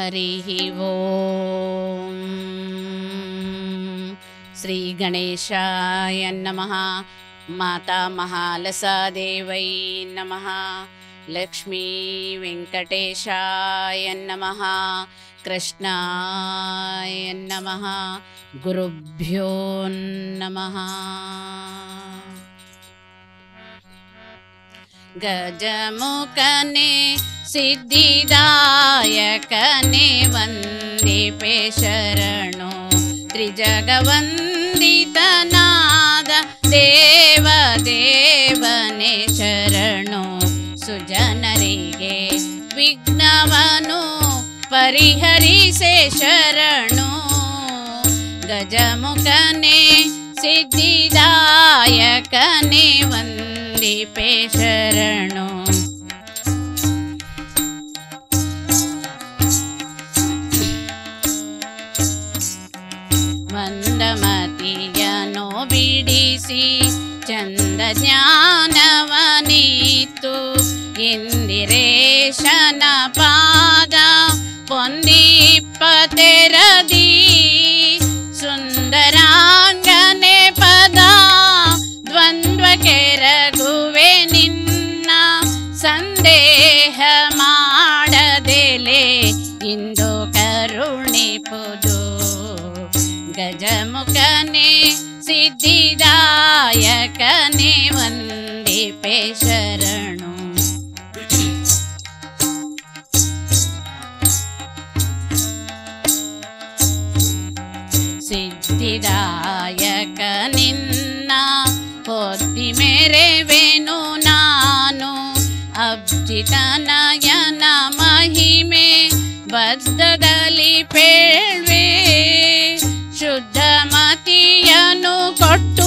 हरिः ॐ श्रीगणेशाय नमः माता महालसादेवै नमः लक्ष्मीवेङ्कटेशाय नमः कृष्णाय नमः गुरुभ्यो नमः ಗಜಮುಖನೆ ಸಿದ್ಧಿದಾಯಕನೆ ವಂದಿಪೆ ಶರಣು ತ್ರಿಜಗವಂದಿತನಾದ ದೇವ ದೇವನೆ ಶರಣು ಸುಜನರಿಗೆ ವಿಘ್ನವನು ಪರಿಹರಿಸೆ ಶರಣು ಗಜಮುಖನೆ ಸಿದ್ಧಿದಾಯಕನೆ ವಂದಿಪೆ ಶರಣು ಮಂದಮತಿಯನು ಬಿಡಿಸಿ ಚಂದ ಜ್ಞಾನವನೀತು ಇಂದಿರೇಶನ ಪಾದ ಪೊಂದಿಪ್ಪತೆರದಿ ಸುಂದರಾಂಗನೆ ಪದ ದ್ವಂದ್ವ ಕೆರಗುವೆ ನಿನ್ನ ಸಂದೇಹ ಮಾಡದೆಲೆ ಇಂದು ಕರುಣಿಪುದು ಗಜಮುಖನೆ ಸಿದ್ಧಿದಾಯಕನೆ ವಂದಿಪೆ ಶರಣು ಸಿದ್ಧಿದಾಯಕ ನಿನ್ನ ಹೊದ್ದಿ ಮೆರೆವೆನು ನಾನು ಅಬ್ಜಿತನಯನ ಮಹಿಮೆ ಬದ್ಧದಲ್ಲಿ ಪೇಳ್ವೆ ಶುದ್ಧ ಮತಿಯನು ಕೊಟ್ಟು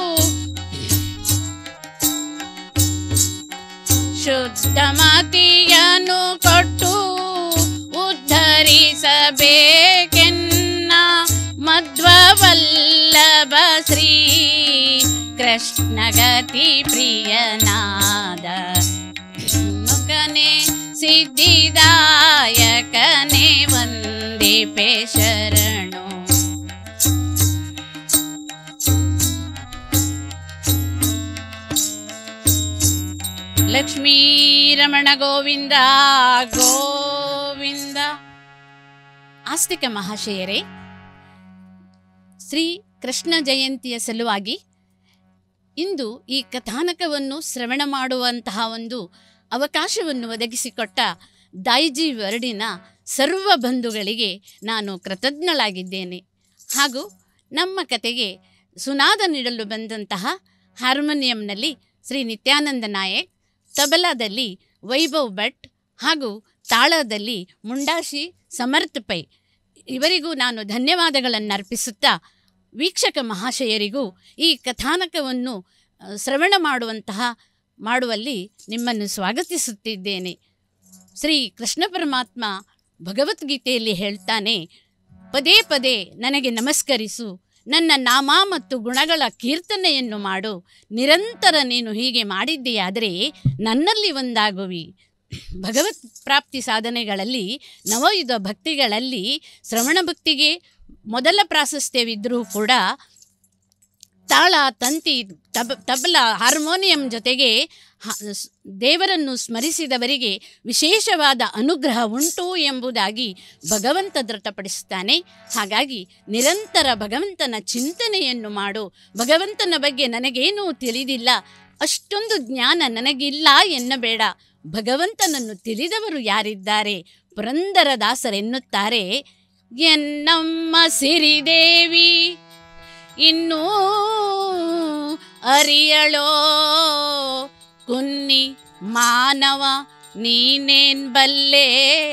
ಶುದ್ಧ ಮತಿಯನು ಕೊಟ್ಟು ಉದ್ಧರಿಸಬೇಕೆನ್ನ ಮಧ್ವವಲ್ಲಭ ಶ್ರೀ ಕೃಷ್ಣಗತಿ ಪ್ರಿಯನಾದ ಮುಖನೆ ಸಿದ್ಧಿದಾಯಕನೆ ವಂದಿಪೆ ಶರಣು ಲಕ್ಷ್ಮೀ ರಮಣ ಗೋವಿಂದ ಗೋವಿಂದ ಆಸ್ತಿಕ ಮಹಾಶಯರೇ ಶ್ರೀ ಕೃಷ್ಣ ಜಯಂತಿಯ ಸಲುವಾಗಿ ಇಂದು ಈ ಕಥಾನಕವನ್ನು ಶ್ರವಣ ಮಾಡುವಂತಹ ಒಂದು ಅವಕಾಶವನ್ನು ಒದಗಿಸಿಕೊಟ್ಟ ದಾಯಿಜಿ ವರ್ಡಿನ ಸರ್ವ ಬಂಧುಗಳಿಗೆ ನಾನು ಕೃತಜ್ಞಳಾಗಿದ್ದೇನೆ ಹಾಗೂ ನಮ್ಮ ಕತೆಗೆ ಸುನಾದ ನೀಡಲು ಬಂದಂತಹ ಹಾರ್ಮೋನಿಯಂನಲ್ಲಿ ಶ್ರೀ ನಿತ್ಯಾನಂದ ನಾಯಕ್ ತಬಲಾದಲ್ಲಿ ವೈಭವ್ ಭಟ್ ಹಾಗೂ ತಾಳದಲ್ಲಿ ಮುಂಡಾಶಿ ಸಮರ್ಥ್ ಪೈ ಇವರಿಗೂ ನಾನು ಧನ್ಯವಾದಗಳನ್ನು ಅರ್ಪಿಸುತ್ತಾ ವೀಕ್ಷಕ ಮಹಾಶಯರಿಗೂ ಈ ಕಥಾನಕವನ್ನು ಆ, ಶ್ರವಣ ಮಾಡುವಂತಹ ಮಾಡುವಲ್ಲಿ ನಿಮ್ಮನ್ನು ಸ್ವಾಗತಿಸುತ್ತಿದ್ದೇನೆ ಶ್ರೀ ಕೃಷ್ಣ ಪರಮಾತ್ಮ ಭಗವದ್ಗೀತೆಯಲ್ಲಿ ಹೇಳ್ತಾನೆ ಪದೇ ಪದೇ ನನಗೆ ನಮಸ್ಕರಿಸು ನನ್ನ ನಾಮ ಮತ್ತು ಗುಣಗಳ ಕೀರ್ತನೆಯನ್ನು ಮಾಡು ನಿರಂತರ ನೀನು ಹೀಗೆ ಮಾಡಿದ್ದೀಯಾದರೆ ನನ್ನಲ್ಲಿ ಒಂದಾಗುವಿ ಭಗವತ್ ಪ್ರಾಪ್ತಿ ಸಾಧನೆಗಳಲ್ಲಿ ನವಯುಧ ಭಕ್ತಿಗಳಲ್ಲಿ ಶ್ರವಣ ಭಕ್ತಿಗೆ ಮೊದಲ ಪ್ರಾಶಸ್ತ್ಯವಿದ್ದರೂ ಕೂಡ ತಾಳ ತಂತಿ ತಬ ತಬಲ ಹಾರ್ಮೋನಿಯಂ ಜೊತೆಗೆ ಹ- ಸ್- ದೇವರನ್ನು ಸ್ಮರಿಸಿದವರಿಗೆ ವಿಶೇಷವಾದ ಅನುಗ್ರಹ ಉಂಟು ಎಂಬುದಾಗಿ ಭಗವಂತ ದೃಢಪಡಿಸುತ್ತಾನೆ ಹಾಗಾಗಿ ನಿರಂತರ ಭಗವಂತನ ಚಿಂತನೆಯನ್ನು ಮಾಡು ಭಗವಂತನ ಬಗ್ಗೆ ನನಗೇನೂ ತಿಳಿದಿಲ್ಲ ಅಷ್ಟೊಂದು ಜ್ಞಾನ ನನಗಿಲ್ಲ ಎನ್ನಬೇಡ ಭಗವಂತನನ್ನು ತಿಳಿದವರು ಯಾರಿದ್ದಾರೆ ಪುರಂದರದಾಸರೆನ್ನುತ್ತಾರೆ ಎನ್ನಮ್ಮ ಸಿರಿದೇವಿ ಇನ್ನೂ ಅರಿಯಳೋ ಕುನ್ನಿ ಮಾನವ ನೀನೇನ್ ಬಲ್ಲೆ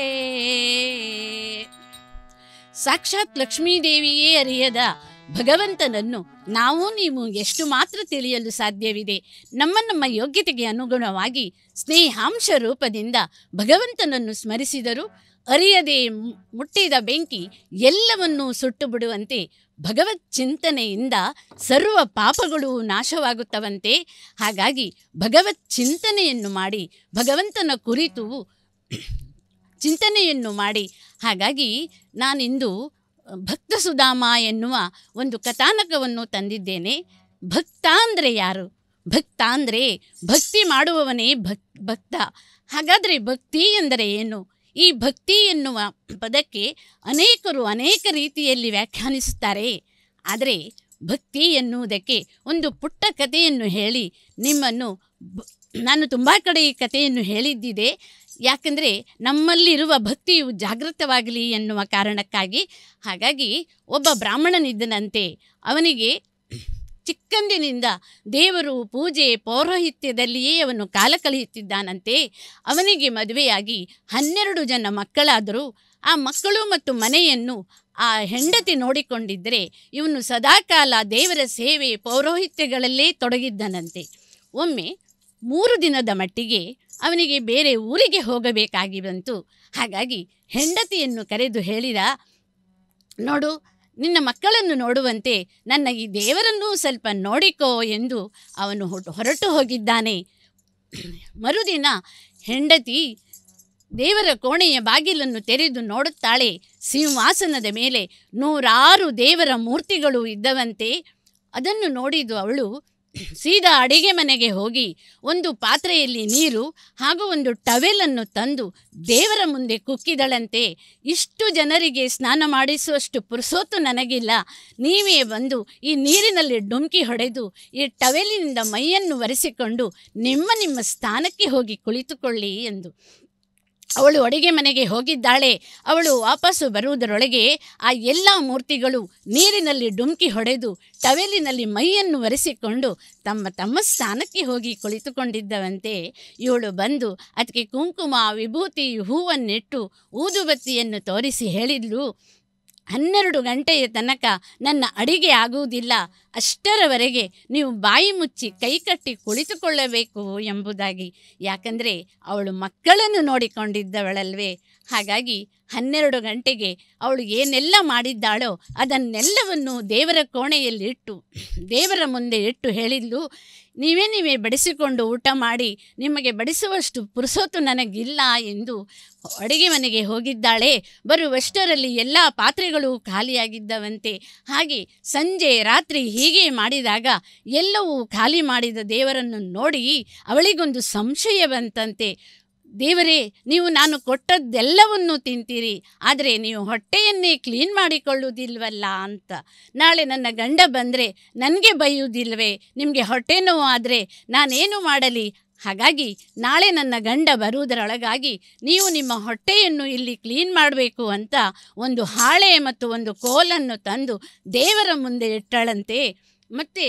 ಸಾಕ್ಷಾತ್ ಲಕ್ಷ್ಮೀದೇವಿಯೇ ಅರಿಯದ ಭಗವಂತನನ್ನು ನಾವು ನೀವು ಎಷ್ಟು ಮಾತ್ರ ತಿಳಿಯಲು ಸಾಧ್ಯವಿದೆ ನಮ್ಮ ನಮ್ಮ ಯೋಗ್ಯತೆಗೆ ಅನುಗುಣವಾಗಿ ಸ್ನೇಹಾಂಶ ರೂಪದಿಂದ ಭಗವಂತನನ್ನು ಸ್ಮರಿಸಿದರೂ ಅರಿಯದೆ ಮು- ಮುಟ್ಟಿದ ಬೆಂಕಿ ಎಲ್ಲವನ್ನೂ ಸುಟ್ಟು ಬಿಡುವಂತೆ ಭಗವತ್ ಚಿಂತನೆಯಿಂದ ಸರ್ವ ಪಾಪಗಳು ನಾಶವಾಗುತ್ತವಂತೆ ಹಾಗಾಗಿ ಭಗವತ್ ಚಿಂತನೆಯನ್ನು ಮಾಡಿ ಭಗವಂತನ ಕುರಿತು ಚಿಂತನೆಯನ್ನು ಮಾಡಿ ಹಾಗಾಗಿ ನಾನಿಂದು ಭಕ್ತ ಸುಧಾಮ ಎನ್ನುವ ಒಂದು ಕಥಾನಕವನ್ನು ತಂದಿದ್ದೇನೆ ಭಕ್ತ ಅಂದರೆ ಯಾರು ಭಕ್ತ ಅಂದರೆ ಭಕ್ತಿ ಮಾಡುವವನೇ ಭಕ್ ಭಕ್ತ ಹಾಗಾದರೆ ಭಕ್ತಿ ಎಂದರೆ ಏನು ಈ ಭಕ್ತಿ ಎನ್ನುವ ಪದಕ್ಕೆ ಅನೇಕರು ಅನೇಕ ರೀತಿಯಲ್ಲಿ ವ್ಯಾಖ್ಯಾನಿಸುತ್ತಾರೆ ಆದರೆ ಭಕ್ತಿ ಎನ್ನುವುದಕ್ಕೆ ಒಂದು ಪುಟ್ಟ ಕಥೆಯನ್ನು ಹೇಳಿ ನಿಮ್ಮನ್ನು ಬ- ನಾನು ತುಂಬ ಕಡೆ ಈ ಕಥೆಯನ್ನು ಹೇಳಿದ್ದಿದೆ ಯಾಕಂದರೆ ನಮ್ಮಲ್ಲಿರುವ ಭಕ್ತಿಯು ಜಾಗೃತವಾಗಲಿ ಎನ್ನುವ ಕಾರಣಕ್ಕಾಗಿ ಹಾಗಾಗಿ ಒಬ್ಬ ಬ್ರಾಹ್ಮಣನಿದ್ದನಂತೆ ಅವನಿಗೆ ಚಿಕ್ಕಂದಿನಿಂದ ದೇವರು ಪೂಜೆ ಪೌರೋಹಿತ್ಯದಲ್ಲಿಯೇ ಅವನು ಕಾಲ ಕಳೆಯುತ್ತಿದ್ದಾನಂತೆ ಅವನಿಗೆ ಮದುವೆಯಾಗಿ ಹನ್ನೆರಡು ಜನ ಮಕ್ಕಳಾದರೂ ಆ ಮಕ್ಕಳು ಮತ್ತು ಮನೆಯನ್ನು ಆ ಹೆಂಡತಿ ನೋಡಿಕೊಂಡಿದ್ದರೆ ಇವನು ಸದಾಕಾಲ ದೇವರ ಸೇವೆ ಪೌರೋಹಿತ್ಯಗಳಲ್ಲೇ ತೊಡಗಿದ್ದನಂತೆ ಒಮ್ಮೆ ಮೂರು ದಿನದ ಮಟ್ಟಿಗೆ ಅವನಿಗೆ ಬೇರೆ ಊರಿಗೆ ಹೋಗಬೇಕಾಗಿ ಬಂತು ಹಾಗಾಗಿ ಹೆಂಡತಿಯನ್ನು ಕರೆದು ಹೇಳಿದ ನೋಡು ನಿನ್ನ ಮಕ್ಕಳನ್ನು ನೋಡುವಂತೆ ನನ್ನ ಈ ದೇವರನ್ನೂ ಸ್ವಲ್ಪ ನೋಡಿಕೋ ಎಂದು ಅವನು ಹೊಟ್ಟು ಹೊರಟು ಹೋಗಿದ್ದಾನೆ ಮರುದಿನ ಹೆಂಡತಿ ದೇವರ ಕೋಣೆಯ ಬಾಗಿಲನ್ನು ತೆರೆದು ನೋಡುತ್ತಾಳೆ ಸಿಂಹಾಸನದ ಮೇಲೆ ನೂರಾರು ದೇವರ ಮೂರ್ತಿಗಳು ಇದ್ದವಂತೆ ಅದನ್ನು ನೋಡಿದ್ದು ಅವಳು ಸೀದಾ ಅಡಿಗೆ ಮನೆಗೆ ಹೋಗಿ ಒಂದು ಪಾತ್ರೆಯಲ್ಲಿ ನೀರು ಹಾಗೂ ಒಂದು ಟವೆಲನ್ನು ತಂದು ದೇವರ ಮುಂದೆ ಕುಕ್ಕಿದಳಂತೆ ಇಷ್ಟು ಜನರಿಗೆ ಸ್ನಾನ ಮಾಡಿಸುವಷ್ಟು ಪುರುಸೋತು ನನಗಿಲ್ಲ ನೀವೇ ಬಂದು ಈ ನೀರಿನಲ್ಲಿ ಡುಮ್ಕಿ ಹೊಡೆದು ಈ ಟವೆಲಿನಿಂದ ಮೈಯನ್ನು ಒರೆಸಿಕೊಂಡು ನಿಮ್ಮ ನಿಮ್ಮ ಸ್ಥಾನಕ್ಕೆ ಹೋಗಿ ಕುಳಿತುಕೊಳ್ಳಿ ಎಂದು ಅವಳು ಅಡಿಗೆ ಮನೆಗೆ ಹೋಗಿದ್ದಾಳೆ ಅವಳು ವಾಪಸ್ಸು ಬರುವುದರೊಳಗೆ ಆ ಎಲ್ಲ ಮೂರ್ತಿಗಳು ನೀರಿನಲ್ಲಿ ಡುಮ್ಕಿ ಹೊಡೆದು ಟವೆಲಿನಲ್ಲಿ ಮೈಯನ್ನು ಒರೆಸಿಕೊಂಡು ತಮ್ಮ ತಮ್ಮ ಸ್ಥಾನಕ್ಕೆ ಹೋಗಿ ಕುಳಿತುಕೊಂಡಿದ್ದವಂತೆ ಇವಳು ಬಂದು ಅದಕ್ಕೆ ಕುಂಕುಮ ವಿಭೂತಿ ಹೂವನ್ನಿಟ್ಟು ಊದುಬತ್ತಿಯನ್ನು ತೋರಿಸಿ ಹೇಳಿದ್ಲು ಹನ್ನೆರಡು ಗಂಟೆಯ ತನಕ ನನ್ನ ಅಡಿಗೆ ಆಗುವುದಿಲ್ಲ ಅಷ್ಟರವರೆಗೆ ನೀವು ಬಾಯಿ ಮುಚ್ಚಿ ಕೈಕಟ್ಟಿ ಕುಳಿತುಕೊಳ್ಳಬೇಕು ಎಂಬುದಾಗಿ ಯಾಕಂದರೆ ಅವಳು ಮಕ್ಕಳನ್ನು ನೋಡಿಕೊಂಡಿದ್ದವಳಲ್ವೇ ಹಾಗಾಗಿ ಹನ್ನೆರಡು ಗಂಟೆಗೆ ಅವಳು ಏನೆಲ್ಲ ಮಾಡಿದ್ದಾಳೋ ಅದನ್ನೆಲ್ಲವನ್ನು ದೇವರ ಕೋಣೆಯಲ್ಲಿ ಇಟ್ಟು ದೇವರ ಮುಂದೆ ಇಟ್ಟು ಹೇಳಿದ್ಲು ನೀವೇ ನೀವೇ ಬಡಿಸಿಕೊಂಡು ಊಟ ಮಾಡಿ ನಿಮಗೆ ಬಡಿಸುವಷ್ಟು ಪುರುಸೋತು ನನಗಿಲ್ಲ ಎಂದು ಅಡುಗೆ ಮನೆಗೆ ಹೋಗಿದ್ದಾಳೆ ಬರುವಷ್ಟರಲ್ಲಿ ಎಲ್ಲ ಪಾತ್ರೆಗಳು ಖಾಲಿಯಾಗಿದ್ದವಂತೆ ಹಾಗೆ ಸಂಜೆ ರಾತ್ರಿ ಹೀಗೆ ಮಾಡಿದಾಗ ಎಲ್ಲವೂ ಖಾಲಿ ಮಾಡಿದ ದೇವರನ್ನು ನೋಡಿ ಅವಳಿಗೊಂದು ಸಂಶಯ ಬಂತಂತೆ ದೇವರೇ ನೀವು ನಾನು ಕೊಟ್ಟದ್ದೆಲ್ಲವನ್ನೂ ತಿಂತೀರಿ ಆದರೆ ನೀವು ಹೊಟ್ಟೆಯನ್ನೇ ಕ್ಲೀನ್ ಮಾಡಿಕೊಳ್ಳುವುದಿಲ್ವಲ್ಲ ಅಂತ ನಾಳೆ ನನ್ನ ಗಂಡ ಬಂದರೆ ನನಗೆ ಬೈಯುವುದಿಲ್ವೇ ನಿಮಗೆ ಹೊಟ್ಟೆ ನೋವು ಆದರೆ ನಾನೇನು ಮಾಡಲಿ ಹಾಗಾಗಿ ನಾಳೆ ನನ್ನ ಗಂಡ ಬರುವುದರೊಳಗಾಗಿ ನೀವು ನಿಮ್ಮ ಹೊಟ್ಟೆಯನ್ನು ಇಲ್ಲಿ ಕ್ಲೀನ್ ಮಾಡಬೇಕು ಅಂತ ಒಂದು ಹಾಳೆ ಮತ್ತು ಒಂದು ಕೋಲನ್ನು ತಂದು ದೇವರ ಮುಂದೆ ಇಟ್ಟಳಂತೆ ಮತ್ತು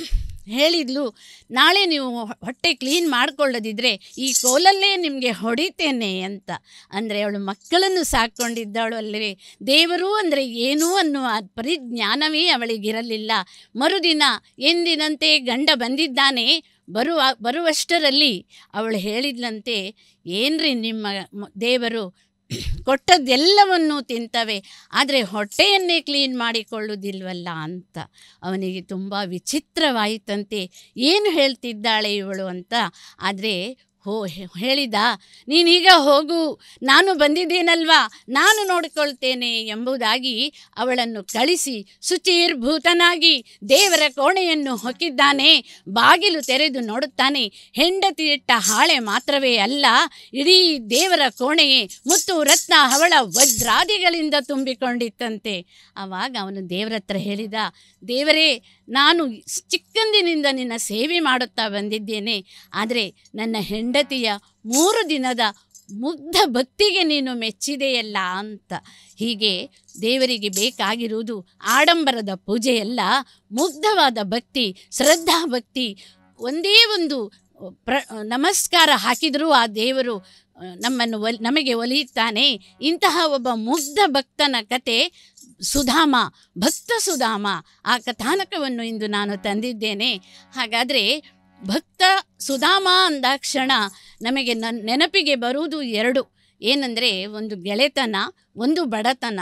ಹೇಳಿದ್ಲು ನಾಳೆ ನೀವು ಹೊಟ್ಟೆ ಕ್ಲೀನ್ ಮಾಡ್ಕೊಳ್ಳದಿದ್ರೆ ಈ ಕೋಲಲ್ಲೇ ನಿಮಗೆ ಹೊಡಿತೇನೆ ಅಂತ ಅಂದರೆ ಅವಳು ಮಕ್ಕಳನ್ನು ಸಾಕೊಂಡಿದ್ದವಳು ಅಲ್ಲವೇ ದೇವರು ಅಂದರೆ ಏನೂ ಅನ್ನುವ ಪರಿಜ್ಞಾನವೇ ಅವಳಿಗಿರಲಿಲ್ಲ ಮರುದಿನ ಎಂದಿನಂತೆ ಗಂಡ ಬಂದಿದ್ದಾನೆ ಬರುವ ಬರುವಷ್ಟರಲ್ಲಿ ಅವಳು ಹೇಳಿದ್ಲಂತೆ ಏನ್ರಿ ನಿಮ್ಮ ಮ- ದೇವರು ಕೊಟ್ಟದ್ದೆಲ್ಲವನ್ನೂ ತಿಂತವೆ ಆದರೆ ಹೊಟ್ಟೆಯನ್ನೇ ಕ್ಲೀನ್ ಮಾಡಿಕೊಳ್ಳುವುದಿಲ್ವಲ್ಲ ಅಂತ ಅವನಿಗೆ ತುಂಬ ವಿಚಿತ್ರವಾಯಿತಂತೆ ಏನು ಹೇಳ್ತಿದ್ದಾಳೆ ಇವಳು ಅಂತ ಆದರೆ ಹೋ ಹೆ- ಹೇಳಿದ ನೀನೀಗ ಹೋಗು ನಾನು ಬಂದಿದ್ದೇನಲ್ವಾ ನಾನು ನೋಡಿಕೊಳ್ತೇನೆ ಎಂಬುದಾಗಿ ಅವಳನ್ನು ಕಳಿಸಿ ಶುಚಿರ್ಭೂತನಾಗಿ ದೇವರ ಕೋಣೆಯನ್ನು ಹೊಕ್ಕಿದ್ದಾನೆ ಬಾಗಿಲು ತೆರೆದು ನೋಡುತ್ತಾನೆ ಹೆಂಡತಿ ಇಟ್ಟ ಹಾಳೆ ಮಾತ್ರವೇ ಅಲ್ಲ ಇಡೀ ದೇವರ ಕೋಣೆಯೇ ಮುತ್ತು ರತ್ನ ಹವಳ ವಜ್ರಾದಿಗಳಿಂದ ತುಂಬಿಕೊಂಡಿತ್ತಂತೆ ಆವಾಗ ಅವನು ದೇವರ ಹತ್ರ ಹೇಳಿದ ದೇವರೇ ನಾನು ಚಿಕ್ಕಂದಿನಿಂದ ನಿನ್ನ ಸೇವೆ ಮಾಡುತ್ತಾ ಬಂದಿದ್ದೇನೆ ಆದರೆ ನನ್ನ ಹೆಂಡತಿಯ ಮೂರು ದಿನದ ಮುಗ್ಧ ಭಕ್ತಿಗೆ ನೀನು ಮೆಚ್ಚಿದೆಯಲ್ಲ ಅಂತ ಹೀಗೆ ದೇವರಿಗೆ ಬೇಕಾಗಿರುವುದು ಆಡಂಬರದ ಪೂಜೆಯಲ್ಲ ಮುಗ್ಧವಾದ ಭಕ್ತಿ ಶ್ರದ್ಧಾ ಭಕ್ತಿ ಒಂದೇ ಒಂದು ಪ್ರ ನಮಸ್ಕಾರ ಹಾಕಿದರೂ ಆ ದೇವರು ಆ, ನಮ್ಮನ್ನು ಒಲ್ ನಮಗೆ ಒಲಿಯುತ್ತಾನೆ ಇಂತಹ ಒಬ್ಬ ಮುಗ್ಧ ಭಕ್ತನ ಕತೆ ಸುಧಾಮ ಭಕ್ತ ಸುಧಾಮ ಆ ಕಥಾನಕವನ್ನು ಇಂದು ನಾನು ತಂದಿದ್ದೇನೆ ಹಾಗಾದರೆ ಭಕ್ತ ಸುಧಾಮ ಅಂದಾಕ್ಷಣ ನಮಗೆ ನನ್ನ ನೆನಪಿಗೆ ಬರುವುದು ಎರಡು ಏನಂದರೆ ಒಂದು ಗೆಳೆತನ ಒಂದು ಬಡತನ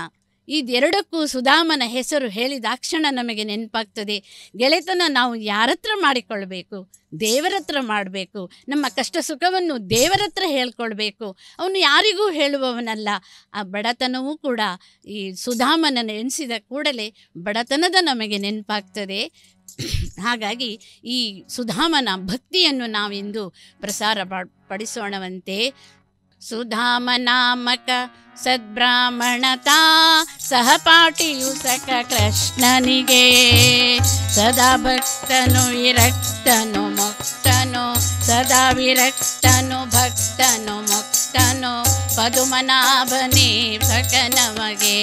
ಇದೆರಡಕ್ಕೂ ಸುಧಾಮನ ಹೆಸರು ಹೇಳಿದಾಕ್ಷಣ ನಮಗೆ ನೆನಪಾಗ್ತದೆ ಗೆಳೆತನ ನಾವು ಯಾರ ಹತ್ರ ಮಾಡಿಕೊಳ್ಬೇಕು ದೇವರ ಹತ್ರ ಮಾಡಬೇಕು ನಮ್ಮ ಕಷ್ಟ ಸುಖವನ್ನು ದೇವರ ಹತ್ರ ಹೇಳ್ಕೊಳ್ಬೇಕು ಅವನು ಯಾರಿಗೂ ಹೇಳುವವನಲ್ಲ ಆ ಬಡತನವೂ ಕೂಡ ಈ ಸುಧಾಮನನ್ನು ಎಣಿಸಿದ ಕೂಡಲೇ ಬಡತನದ ನಮಗೆ ನೆನಪಾಗ್ತದೆ ಹಾಗಾಗಿ ಈ ಸುಧಾಮನ ಭಕ್ತಿಯನ್ನು ನಾವಿಂದು ಪ್ರಸಾರ ಪಾ- ಪಡಿಸೋಣವಂತೆ ಸುಧಾಮ ನಾಮಕ ಸದ್ಬ್ರಾಹ್ಮಣತಾ ಸಹಪಾಠಿಯು ಸಕ ಕೃಷ್ಣನಿಗೆ ಸದಾ ಭಕ್ತನು ವಿರಕ್ತನು ಮುಕ್ತನು ಸದಾ ವಿರಕ್ತನು ಭಕ್ತನು ಮುಕ್ತನು ಪದುಮನಾಭನೇ ಭಕ ನಮಗೆ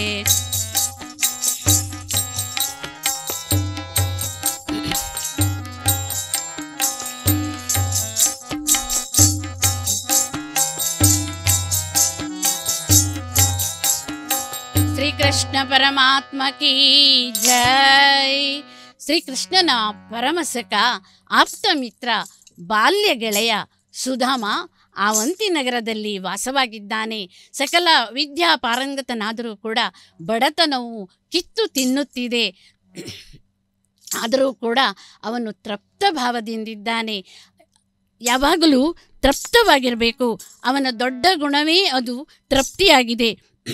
ಶ್ರೀಕೃಷ್ಣ ಪರಮಾತ್ಮ ಕೀ ಜೈ ಶ್ರೀಕೃಷ್ಣನ ಪರಮಸಕ ಆಪ್ತ ಮಿತ್ರ ಬಾಲ್ಯ ಗೆಳೆಯ ಸುಧಾಮ ಆವಂತಿ ನಗರದಲ್ಲಿ ವಾಸವಾಗಿದ್ದಾನೆ ಸಕಲ ವಿದ್ಯಾ ಪಾರಂಗತನಾದರೂ ಕೂಡ ಬಡತನವು ಕಿತ್ತು ತಿನ್ನುತ್ತಿದೆ ಆದರೂ ಕೂಡ ಅವನು ತೃಪ್ತ ಭಾವದಿಂದಿದ್ದಾನೆ ಯಾವಾಗಲೂ ತೃಪ್ತವಾಗಿರಬೇಕು ಅವನ ದೊಡ್ಡ ಗುಣವೇ ಅದು ತೃಪ್ತಿಯಾಗಿದೆ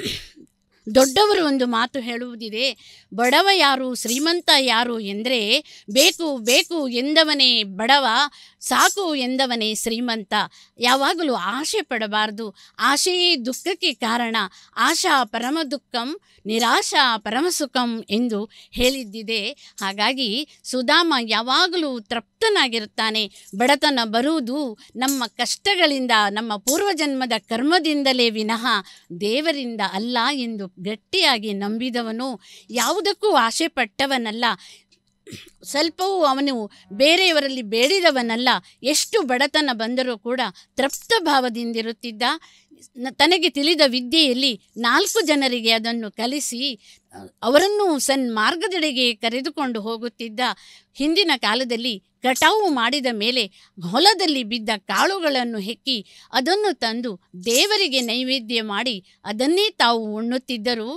ದೊಡ್ಡವರು ಒಂದು ಮಾತು ಹೇಳುವುದಿದೆ ಬಡವ ಯಾರು ಶ್ರೀಮಂತ ಯಾರು ಎಂದರೆ ಬೇಕು ಬೇಕು ಎಂದವನೇ ಬಡವ ಸಾಕು ಎಂದವನೇ ಶ್ರೀಮಂತ ಯಾವಾಗಲೂ ಆಶೆ ಪಡಬಾರದು ಆಶೆಯೇ ದುಃಖಕ್ಕೆ ಕಾರಣ ಆಶಾ ಪರಮ ದುಃಖಂ ನಿರಾಶಾ ಪರಮಸುಖಂ ಎಂದು ಹೇಳಿದ್ದಿದೆ ಹಾಗಾಗಿ ಸುಧಾಮ ಯಾವಾಗಲೂ ತೃಪ್ತನಾಗಿರುತ್ತಾನೆ ಬಡತನ ಬರುವುದು ನಮ್ಮ ಕಷ್ಟಗಳಿಂದ ನಮ್ಮ ಪೂರ್ವಜನ್ಮದ ಕರ್ಮದಿಂದಲೇ ವಿನಃ ದೇವರಿಂದ ಅಲ್ಲ ಎಂದು ಗಟ್ಟಿಯಾಗಿ ನಂಬಿದವನು ಯಾವುದಕ್ಕೂ ಆಸೆ ಪಟ್ಟವನಲ್ಲ ಸ್ವಲ್ಪವೂ ಅವನು ಬೇರೆಯವರಲ್ಲಿ ಬೇಡಿದವನಲ್ಲ ಎಷ್ಟು ಬಡತನ ಬಂದರೂ ಕೂಡ ತೃಪ್ತ ಭಾವದಿಂದಿರುತ್ತಿದ್ದ ನ- ತನಗೆ ತಿಳಿದ ವಿದ್ಯೆಯಲ್ಲಿ ನಾಲ್ಕು ಜನರಿಗೆ ಅದನ್ನು ಕಲಿಸಿ ಅ, ಅವರನ್ನು ಸನ್ಮಾರ್ಗದೆಡೆಗೆ ಕರೆದುಕೊಂಡು ಹೋಗುತ್ತಿದ್ದ ಹಿಂದಿನ ಕಾಲದಲ್ಲಿ ಕಟಾವು ಮಾಡಿದ ಮೇಲೆ ಹೊಲದಲ್ಲಿ ಬಿದ್ದ ಕಾಳುಗಳನ್ನು ಹೆಕ್ಕಿ ಅದನ್ನು ತಂದು ದೇವರಿಗೆ ನೈವೇದ್ಯ ಮಾಡಿ ಅದನ್ನೇ ತಾವು ಉಣ್ಣುತ್ತಿದ್ದರು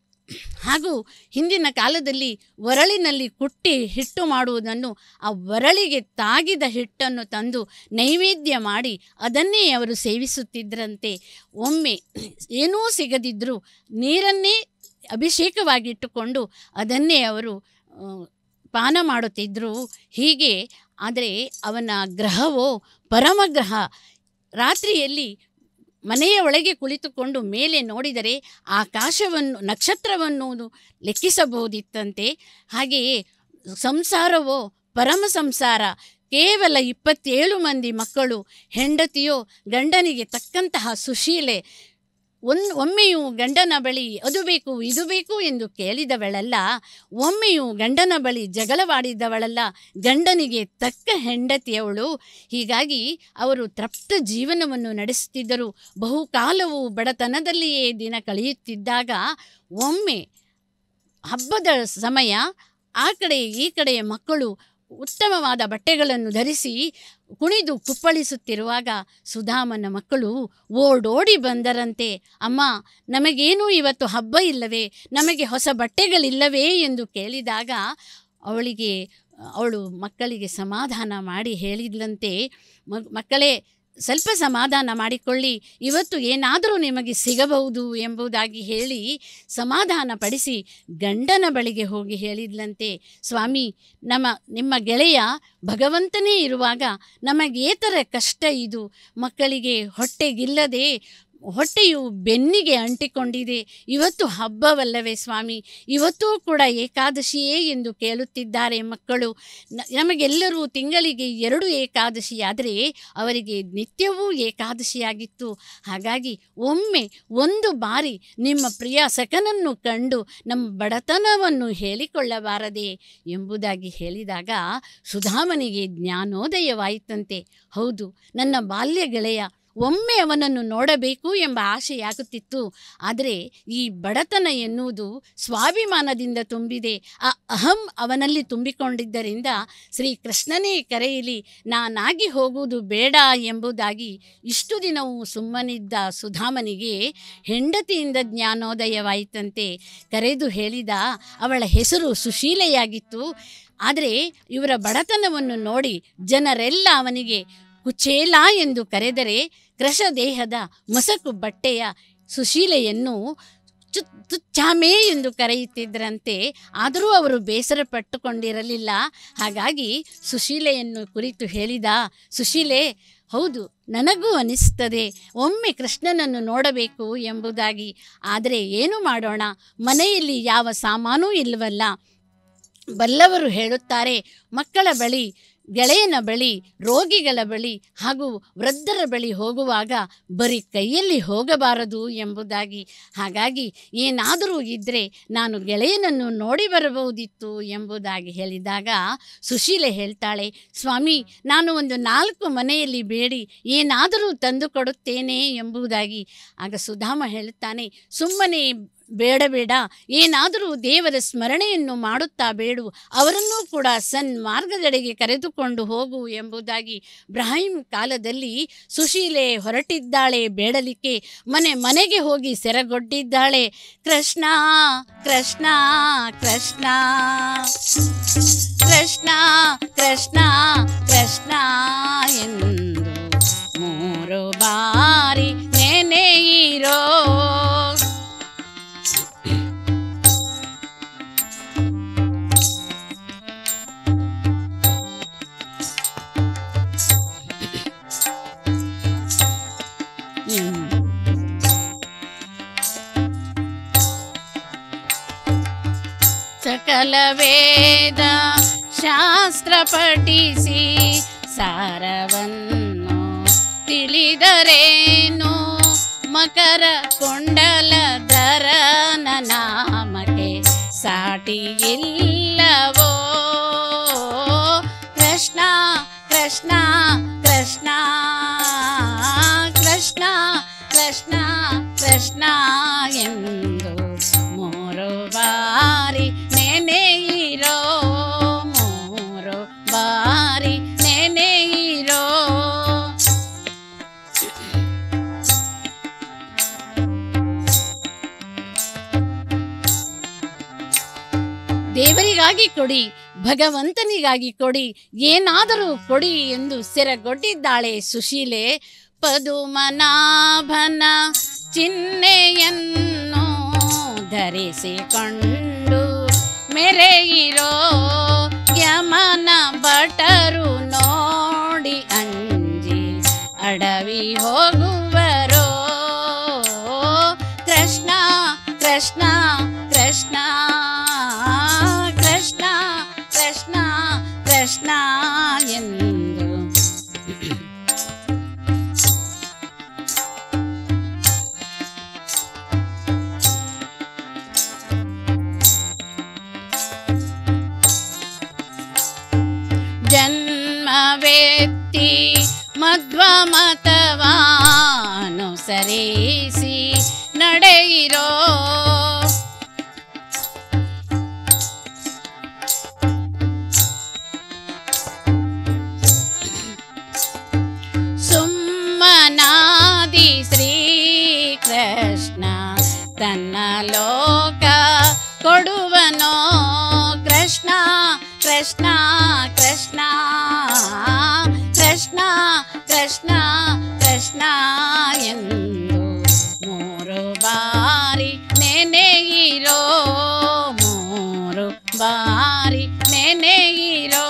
ಹಾಗೂ ಹಿಂದಿನ ಕಾಲದಲ್ಲಿ ಒರಳಿನಲ್ಲಿ ಕುಟ್ಟಿ ಹಿಟ್ಟು ಮಾಡುವುದನ್ನು ಆ ಒರಳಿಗೆ ತಾಗಿದ ಹಿಟ್ಟನ್ನು ತಂದು ನೈವೇದ್ಯ ಮಾಡಿ ಅದನ್ನೇ ಅವರು ಸೇವಿಸುತ್ತಿದ್ದರಂತೆ ಒಮ್ಮೆ ಏನೂ ಸಿಗದಿದ್ದರೂ ನೀರನ್ನೇ ಅಭಿಷೇಕವಾಗಿಟ್ಟುಕೊಂಡು ಅದನ್ನೇ ಅವರು ಆ, ಪಾನ ಮಾಡುತ್ತಿದ್ದರು ಹೀಗೆ ಆದರೆ ಅವನ ಗ್ರಹವೋ ಪರಮಗ್ರಹ ರಾತ್ರಿಯಲ್ಲಿ ಮನೆಯ ಒಳಗೆ ಕುಳಿತುಕೊಂಡು ಮೇಲೆ ನೋಡಿದರೆ ಆಕಾಶವನ್ನು ನಕ್ಷತ್ರವನ್ನು ಲೆಕ್ಕಿಸಬಹುದಿತ್ತಂತೆ ಹಾಗೆಯೇ ಸಂಸಾರವೋ ಪರಮ ಸಂಸಾರ ಕೇವಲ ಇಪ್ಪತ್ತೇಳು ಮಂದಿ ಮಕ್ಕಳು ಹೆಂಡತಿಯೋ ಗಂಡನಿಗೆ ತಕ್ಕಂತಹ ಸುಶೀಲೆ ಒನ್ ಒಮ್ಮೆಯೂ ಗಂಡನ ಬಳಿ ಅದು ಬೇಕು ಇದು ಬೇಕು ಎಂದು ಕೇಳಿದವಳಲ್ಲ ಒಮ್ಮೆಯೂ ಗಂಡನ ಬಳಿ ಜಗಳವಾಡಿದವಳಲ್ಲ ಗಂಡನಿಗೆ ತಕ್ಕ ಹೆಂಡತಿಯವಳು ಹೀಗಾಗಿ ಅವರು ತೃಪ್ತ ಜೀವನವನ್ನು ನಡೆಸುತ್ತಿದ್ದರು ಬಹುಕಾಲವು ಬಡತನದಲ್ಲಿಯೇ ದಿನ ಕಳೆಯುತ್ತಿದ್ದಾಗ ಒಮ್ಮೆ ಹಬ್ಬದ ಸಮಯ ಆ ಕಡೆ ಈ ಕಡೆ ಮಕ್ಕಳು ಉತ್ತಮವಾದ ಬಟ್ಟೆಗಳನ್ನು ಧರಿಸಿ ಕುಣಿದು ಕುಪ್ಪಳಿಸುತ್ತಿರುವಾಗ ಸುಧಾಮನ ಮಕ್ಕಳು ಓಡೋಡಿ ಬಂದರಂತೆ ಅಮ್ಮ ನಮಗೇನೂ ಇವತ್ತು ಹಬ್ಬ ಇಲ್ಲವೇ ನಮಗೆ ಹೊಸ ಬಟ್ಟೆಗಳಿಲ್ಲವೇ ಎಂದು ಕೇಳಿದಾಗ ಅವಳಿಗೆ ಅವಳು ಮಕ್ಕಳಿಗೆ ಸಮಾಧಾನ ಮಾಡಿ ಹೇಳಿದ್ಲಂತೆ ಮಗ್- ಮಕ್ಕಳೇ ಸ್ವಲ್ಪ ಸಮಾಧಾನ ಮಾಡಿಕೊಳ್ಳಿ ಇವತ್ತು ಏನಾದರೂ ನಿಮಗೆ ಸಿಗಬಹುದು ಎಂಬುದಾಗಿ ಹೇಳಿ ಸಮಾಧಾನ ಪಡಿಸಿ ಗಂಡನ ಬಳಿಗೆ ಹೋಗಿ ಹೇಳಿದ್ಲಂತೆ ಸ್ವಾಮಿ ನಮ್ಮ ನಿಮ್ಮ ಗೆಳೆಯ ಭಗವಂತನೇ ಇರುವಾಗ ನಮಗೇತರ ಕಷ್ಟ ಇದು ಮಕ್ಕಳಿಗೆ ಹೊಟ್ಟೆಗಿಲ್ಲದೆ ಹೊಟ್ಟೆಯು ಬೆನ್ನಿಗೆ ಅಂಟಿಕೊಂಡಿದೆ ಇವತ್ತು ಹಬ್ಬವಲ್ಲವೇ ಸ್ವಾಮಿ ಇವತ್ತೂ ಕೂಡ ಏಕಾದಶಿಯೇ ಎಂದು ಕೇಳುತ್ತಿದ್ದಾರೆ ಮಕ್ಕಳು ನ- ನಮಗೆಲ್ಲರೂ ತಿಂಗಳಿಗೆ ಎರಡು ಏಕಾದಶಿಯಾದರೆ ಅವರಿಗೆ ನಿತ್ಯವೂ ಏಕಾದಶಿಯಾಗಿತ್ತು ಹಾಗಾಗಿ ಒಮ್ಮೆ ಒಂದು ಬಾರಿ ನಿಮ್ಮ ಪ್ರಿಯ ಸಖನನ್ನು ಕಂಡು ನಮ್ಮ ಬಡತನವನ್ನು ಹೇಳಿಕೊಳ್ಳಬಾರದೆ ಎಂಬುದಾಗಿ ಹೇಳಿದಾಗ ಸುಧಾಮನಿಗೆ ಜ್ಞಾನೋದಯವಾಯಿತಂತೆ ಹೌದು ನನ್ನ ಬಾಲ್ಯ ಗೆಳೆಯ ಒಮ್ಮೆ ಅವನನ್ನು ನೋಡಬೇಕು ಎಂಬ ಆಶೆಯಾಗುತ್ತಿತ್ತು ಆದರೆ ಈ ಬಡತನ ಎನ್ನುವುದು ಸ್ವಾಭಿಮಾನದಿಂದ ತುಂಬಿದೆ ಆ ಅಹಂ ಅವನಲ್ಲಿ ತುಂಬಿಕೊಂಡಿದ್ದರಿಂದ ಶ್ರೀ ಕೃಷ್ಣನೇ ಕರೆಯಲಿ ನಾನಾಗಿ ಹೋಗುವುದು ಬೇಡ ಎಂಬುದಾಗಿ ಇಷ್ಟು ದಿನವೂ ಸುಮ್ಮನಿದ್ದ ಸುಧಾಮನಿಗೆ ಹೆಂಡತಿಯಿಂದ ಜ್ಞಾನೋದಯವಾಯಿತಂತೆ ಕರೆದು ಹೇಳಿದ ಅವಳ ಹೆಸರು ಸುಶೀಲೆಯಾಗಿತ್ತು ಆದರೆ ಇವರ ಬಡತನವನ್ನು ನೋಡಿ ಜನರೆಲ್ಲ ಅವನಿಗೆ ಕುಚೇಲ ಎಂದು ಕರೆದರೆ ಕೃಶದೇಹದ ಮಸಕು ಬಟ್ಟೆಯ ಸುಶೀಲೆಯನ್ನು ಚು ತುಚ್ಛಾಮೆ ಎಂದು ಕರೆಯುತ್ತಿದ್ದರಂತೆ ಆದರೂ ಅವರು ಬೇಸರ ಪಟ್ಟುಕೊಂಡಿರಲಿಲ್ಲ ಹಾಗಾಗಿ ಸುಶೀಲೆಯನ್ನು ಕುರಿತು ಹೇಳಿದ ಸುಶೀಲೆ ಹೌದು ನನಗೂ ಅನಿಸ್ತದೆ ಒಮ್ಮೆ ಕೃಷ್ಣನನ್ನು ನೋಡಬೇಕು ಎಂಬುದಾಗಿ ಆದರೆ ಏನು ಮಾಡೋಣ ಮನೆಯಲ್ಲಿ ಯಾವ ಸಾಮಾನೂ ಇಲ್ಲವಲ್ಲ ಬಲ್ಲವರು ಹೇಳುತ್ತಾರೆ ಮಕ್ಕಳ ಬಳಿ ಗೆಳೆಯನ ಬಳಿ ರೋಗಿಗಳ ಬಳಿ ಹಾಗೂ ವೃದ್ಧರ ಬಳಿ ಹೋಗುವಾಗ ಬರೀ ಕೈಯಲ್ಲಿ ಹೋಗಬಾರದು ಎಂಬುದಾಗಿ ಹಾಗಾಗಿ ಏನಾದರೂ ಇದ್ದರೆ ನಾನು ಗೆಳೆಯನನ್ನು ನೋಡಿ ಬರಬಹುದಿತ್ತು ಎಂಬುದಾಗಿ ಹೇಳಿದಾಗ ಸುಶೀಲೆ ಹೇಳ್ತಾಳೆ ಸ್ವಾಮಿ ನಾನು ಒಂದು ನಾಲ್ಕು ಮನೆಯಲ್ಲಿ ಬೇಡಿ ಏನಾದರೂ ತಂದು ಕೊಡುತ್ತೇನೆ ಎಂಬುದಾಗಿ ಆಗ ಸುಧಾಮ ಹೇಳುತ್ತಾನೆ ಸುಮ್ಮನೆ ಬೇಡ ಬೇಡ ಏನಾದರೂ ದೇವರ ಸ್ಮರಣೆಯನ್ನು ಮಾಡುತ್ತಾ ಬೇಡು ಅವರನ್ನೂ ಕೂಡ ಸನ್ಮಾರ್ಗದೆಡೆಗೆ ಕರೆದುಕೊಂಡು ಹೋಗು ಎಂಬುದಾಗಿ ಬ್ರಾಹಿಂ ಕಾಲದಲ್ಲಿ ಸುಶೀಲೆ ಹೊರಟಿದ್ದಾಳೆ ಬೇಡಲಿಕ್ಕೆ ಮನೆ ಮನೆಗೆ ಹೋಗಿ ಸೆರಗೊಡ್ಡಿದ್ದಾಳೆ ಕೃಷ್ಣ ಕೃಷ್ಣ ಕೃಷ್ಣ ಕೃಷ್ಣ ಕೃಷ್ಣ ಕೃಷ್ಣ ಎಂದು ಮೂರು ಬಾರಿ ನೆನೆಯಿರೋ ಸಕಲ ವೇದ ಶಾಸ್ತ್ರ ಪಠಿಸಿ ಸಾರವನ್ನು ತಿಳಿದರೇನು ಮಕರ ಕೊಂಡಲಧರನ ನಾಮಕ್ಕೆ ಸಾಟಿ ಇಲ್ಲವೋ ಕೃಷ್ಣ ಕೃಷ್ಣ ಕೃಷ್ಣ ಕೃಷ್ಣ ಕೃಷ್ಣ ಕೃಷ್ಣ ಎಂದು ಮೂರು ಬಾರಿ ನೆನೆಯಿರೋ ಮೂರು ಬಾರಿ ನೆನೆಯಿರೋ ದೇವರಿಗಾಗಿ ಕೊಡಿ ಭಗವಂತನಿಗಾಗಿ ಕೊಡಿ ಏನಾದರೂ ಕೊಡಿ ಎಂದು ಸೆರಗೊಡ್ಡಿದ್ದಾಳೆ ಸುಶೀಲೆ ಪದುಮನಾಭನ ಚಿಹ್ನೆಯನ್ನು ಧರಿಸಿಕೊಂಡು ಮೆರೆಯಿರೋ ಯಮನ ಭಟರು ನೋಡಿ ಅಂಜಿ ಅಡವಿ ಹೋಗುವರೋ ಕೃಷ್ಣ ಕೃಷ್ಣ ಕೃಷ್ಣ ಕೃಷ್ಣ ಕೃಷ್ಣ ಕೃಷ್ಣ ಎಂದು ಜನ್ಮವೆತ್ತಿ ಮಧ್ವಮತವಾನುಸರಿಸಿ ನಡೆಯಿರೋ ಸುಮ್ಮನಾದಿ ಶ್ರೀಕೃಷ್ಣ ತನ್ನ ಲೋಕ ಕೊಡುವನೋ ಕೃಷ್ಣ ಕೃಷ್ಣ ಕೃಷ್ಣ ಕೃಷ್ಣ ಕೃಷ್ಣ ಕೃಷ್ಣ ಎಂದು ಮೂರು ಬಾರಿ ನೆನೆಯಿರೋ ಮೂರು ಬಾರಿ ನೆನೆಯಿರೋ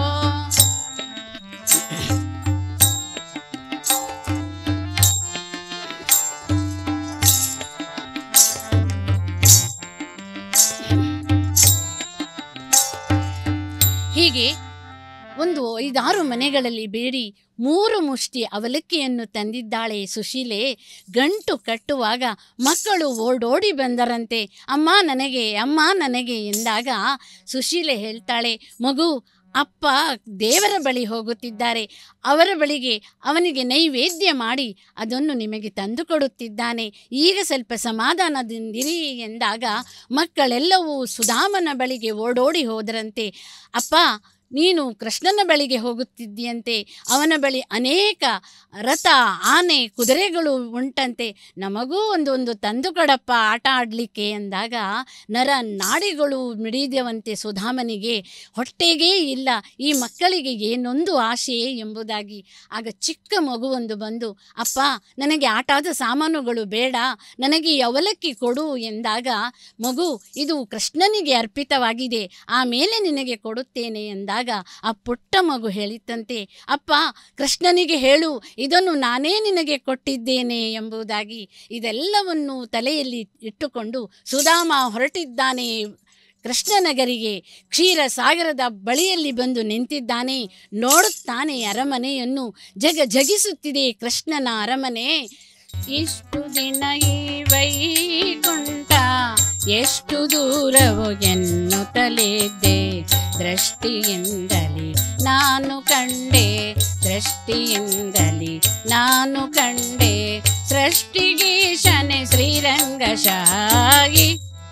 ಹೀಗೆ ಒಂದು ಐದಾರು ಮನೆಗಳಲ್ಲಿ ಬೇಡಿ ಮೂರು ಮುಷ್ಟಿ ಅವಲಕ್ಕಿಯನ್ನು ತಂದಿದ್ದಾಳೆ ಸುಶೀಲೆ ಗಂಟು ಕಟ್ಟುವಾಗ ಮಕ್ಕಳು ಓಡೋಡಿ ಬಂದರಂತೆ ಅಮ್ಮ ನನಗೆ ಅಮ್ಮ ನನಗೆ ಎಂದಾಗ ಸುಶೀಲೆ ಹೇಳ್ತಾಳೆ ಮಗು ಅಪ್ಪ ದೇವರ ಬಳಿ ಹೋಗುತ್ತಿದ್ದಾರೆ ಅವರ ಬಳಿಗೆ ಅವನಿಗೆ ನೈವೇದ್ಯ ಮಾಡಿ ಅದನ್ನು ನಿಮಗೆ ತಂದು ಕೊಡುತ್ತಿದ್ದಾನೆ ಈಗ ಸ್ವಲ್ಪ ಸಮಾಧಾನದಿಂದಿರಿ ಎಂದಾಗ ಮಕ್ಕಳೆಲ್ಲವೂ ಸುಧಾಮನ ಬಳಿಗೆ ಓಡೋಡಿ ಹೋದರಂತೆ ಅಪ್ಪ ನೀನು ಕೃಷ್ಣನ ಬಳಿಗೆ ಹೋಗುತ್ತಿದ್ದೀಯಂತೆ ಅವನ ಬಳಿ ಅನೇಕ ರಥ ಆನೆ ಕುದುರೆಗಳು ಉಂಟಂತೆ ನಮಗೂ ಒಂದು ಒಂದು ತಂದು ಕೊಡಪ್ಪ ಆಟ ಆಡಲಿಕ್ಕೆ ಎಂದಾಗ ನರ ನಾಡಿಗಳು ಮಿಡಿದವಂತೆ ಸುಧಾಮನಿಗೆ ಹೊಟ್ಟೆಗೇ ಇಲ್ಲ ಈ ಮಕ್ಕಳಿಗೆ ಏನೊಂದು ಆಶೆ ಎಂಬುದಾಗಿ ಆಗ ಚಿಕ್ಕ ಮಗುವೊಂದು ಬಂದು ಅಪ್ಪ ನನಗೆ ಆಟದ ಸಾಮಾನುಗಳು ಬೇಡ ನನಗೆ ಈ ಅವಲಕ್ಕಿ ಕೊಡು ಎಂದಾಗ ಮಗು ಇದು ಕೃಷ್ಣನಿಗೆ ಅರ್ಪಿತವಾಗಿದೆ ಆಮೇಲೆ ನಿನಗೆ ಕೊಡುತ್ತೇನೆ ಎಂದಾಗ ಆ ಪುಟ್ಟ ಮಗು ಹೇಳಿತಂತೆ ಅಪ್ಪ ಕೃಷ್ಣನಿಗೆ ಹೇಳು ಇದನ್ನು ನಾನೇ ನಿನಗೆ ಕೊಟ್ಟಿದ್ದೇನೆ ಎಂಬುದಾಗಿ ಇದೆಲ್ಲವನ್ನು ತಲೆಯಲ್ಲಿ ಇಟ್ಟುಕೊಂಡು ಸುಧಾಮ ಹೊರಟಿದ್ದಾನೆ ಕೃಷ್ಣನಗರಿಗೆ ಕ್ಷೀರ ಸಾಗರದ ಬಳಿಯಲ್ಲಿ ಬಂದು ನಿಂತಿದ್ದಾನೆ ನೋಡುತ್ತಾನೆ ಅರಮನೆಯನ್ನು ಜಗ ಜಗಿಸುತ್ತಿದೆ ಕೃಷ್ಣನ ಅರಮನೆ ಇಷ್ಟು ದಿನ ಈ ವೈಕುಂಠ ಎಷ್ಟು ದೂರವೋ ಎನ್ನುತ್ತಲಿದ್ದೆ ದೃಷ್ಟಿಯಿಂದಲೇ ನಾನು ಕಂಡೆ ದೃಷ್ಟಿಯಿಂದಲೇ ನಾನು ಕಂಡೆ ಸೃಷ್ಟಿಗೀಶನೆ ಶ್ರೀರಂಗಶಾಗಿ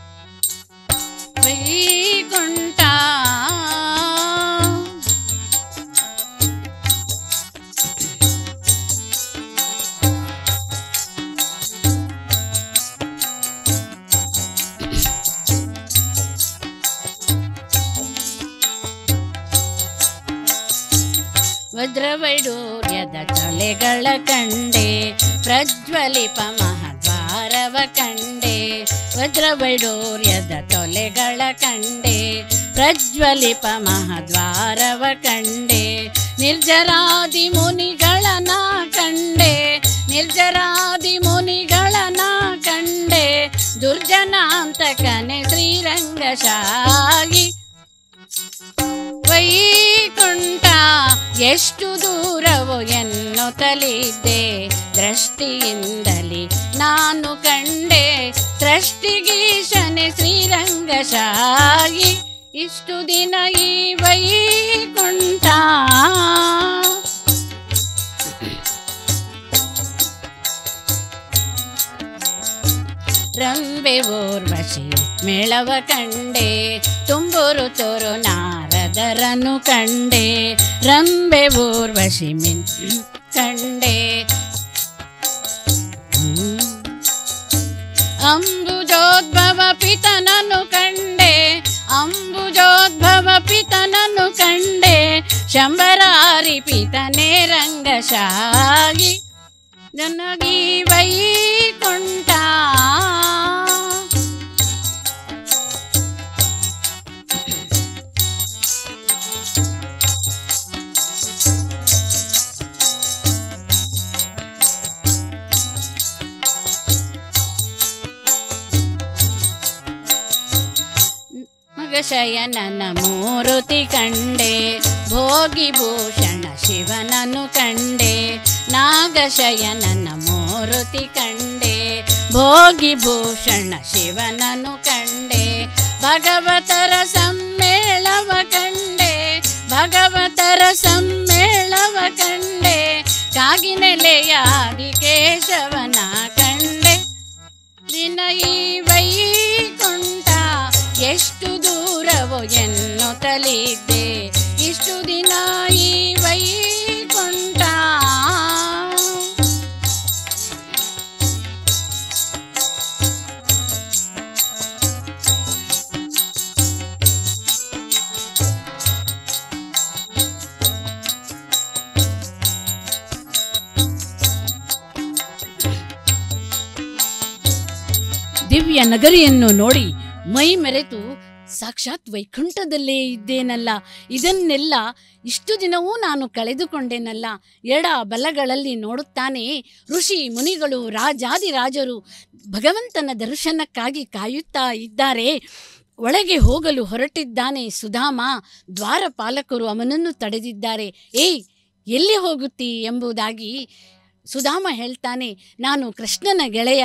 ವೈಕುಂಠ ವಜ್ರವೈಡೂರ್ಯದ ತಲೆಗಳ ಕಂಡೆ ಪ್ರಜ್ವಲಿಪ ಮಹದ್ವಾರವ ಕಂಡೆ ವಜ್ರವೈಡೂರ್ಯದ ತೊಲೆಗಳ ಕಂಡೆ ಪ್ರಜ್ವಲಿಪ ಮಹದ್ವಾರವ ಕಂಡೆ ನಿರ್ಜರಾದಿ ಮುನಿಗಳನ ಕಂಡೆ ನಿರ್ಜರಾದಿ ಮುನಿಗಳನ ಕಂಡೆ ದುರ್ಜನಾಂತಕನೆ ಶ್ರೀರಂಗಶಾಗಿ ವೈಕುಂಠ ಎಷ್ಟು ದೂರವೋ ಎನ್ನುತ್ತಲಿದ್ದೆ ದೃಷ್ಟಿಯಿಂದಲೇ ನಾನು ಕಂಡೆ ಸೃಷ್ಟಿಗೀಶನೆ ಶ್ರೀರಂಗಶಾಗಿ ಇಷ್ಟು ದಿನ ಈ ವೈಕುಂಠ ರಂಬೆ ಊರ್ವಶಿ ಮೇಳವ ಕಂಡೆ ತುಂಬೂರು ತೋರು ನಾರದರನು ಕಂಡೆ ರಂಬೆ ಊರ್ವಶಿ ಮಿನ್ ಕಂಡೆ ಅಂಬುಜೋದ್ಭವ ಪಿತನನು ಕಂಡೆ ಅಂಬುಜೋದ್ಭವ ಪಿತನನು ಕಂಡೆ ಶಂಬರಾರಿ ಪಿತನೇ ರಂಗಶಾಗಿ ನನಗೀ ವೈಕುಂಠ ಮಗಶಯನನ ಮೂರುತಿ ಕಂಡೆ ಭೋಗಿ ಭೂಷಣ ಶಿವನನು ಕಂಡೆ ನಾಗಶಯನನ ಮೂರುತಿ ಕಂಡೆ ಭೋಗಿ ಭೂಷಣ ಶಿವನನು ಕಂಡೆ ಭಗವತರ ಸಮ್ಮೇಳವ ಕಂಡೆ ಭಗವತರ ಸಮ್ಮೇಳವ ಕಂಡೆ ಕಾಗಿನೆಲೆಯಾಗಿ ಕೇಶವನ ಕಂಡೆ ದಿನ ಈ ವೈಕುಂಠ ಎಷ್ಟು ದೂರವೋ ಎನ್ನುತ್ತಲಿದ್ದೆ ಇಷ್ಟು ದಿನ ಈ ವೈಕುಂಠ ದಿವ್ಯ ನಗರಿಯನ್ನು ನೋಡಿ ಮೈ ಮೆರೆತು ಸಾಕ್ಷಾತ್ ವೈಕುಂಠದಲ್ಲೇ ಇದ್ದೇನಲ್ಲ ಇದನ್ನೆಲ್ಲ ಇಷ್ಟು ದಿನವೂ ನಾನು ಕಳೆದುಕೊಂಡೆನಲ್ಲ ಎಡ ಬಲಗಳಲ್ಲಿ ನೋಡುತ್ತಾನೆ ಋಷಿ ಮುನಿಗಳು ರಾಜಾದಿರಾಜರು ಭಗವಂತನ ದರ್ಶನಕ್ಕಾಗಿ ಕಾಯುತ್ತಾ ಇದ್ದಾರೆ ಒಳಗೆ ಹೋಗಲು ಹೊರಟಿದ್ದಾನೆ ಸುಧಾಮ ದ್ವಾರಪಾಲಕರು ಅವನನ್ನು ತಡೆದಿದ್ದಾರೆ ಏಯ್ ಎಲ್ಲಿ ಹೋಗುತ್ತಿ ಎಂಬುದಾಗಿ ಸುಧಾಮ ಹೇಳ್ತಾನೆ ನಾನು ಕೃಷ್ಣನ ಗೆಳೆಯ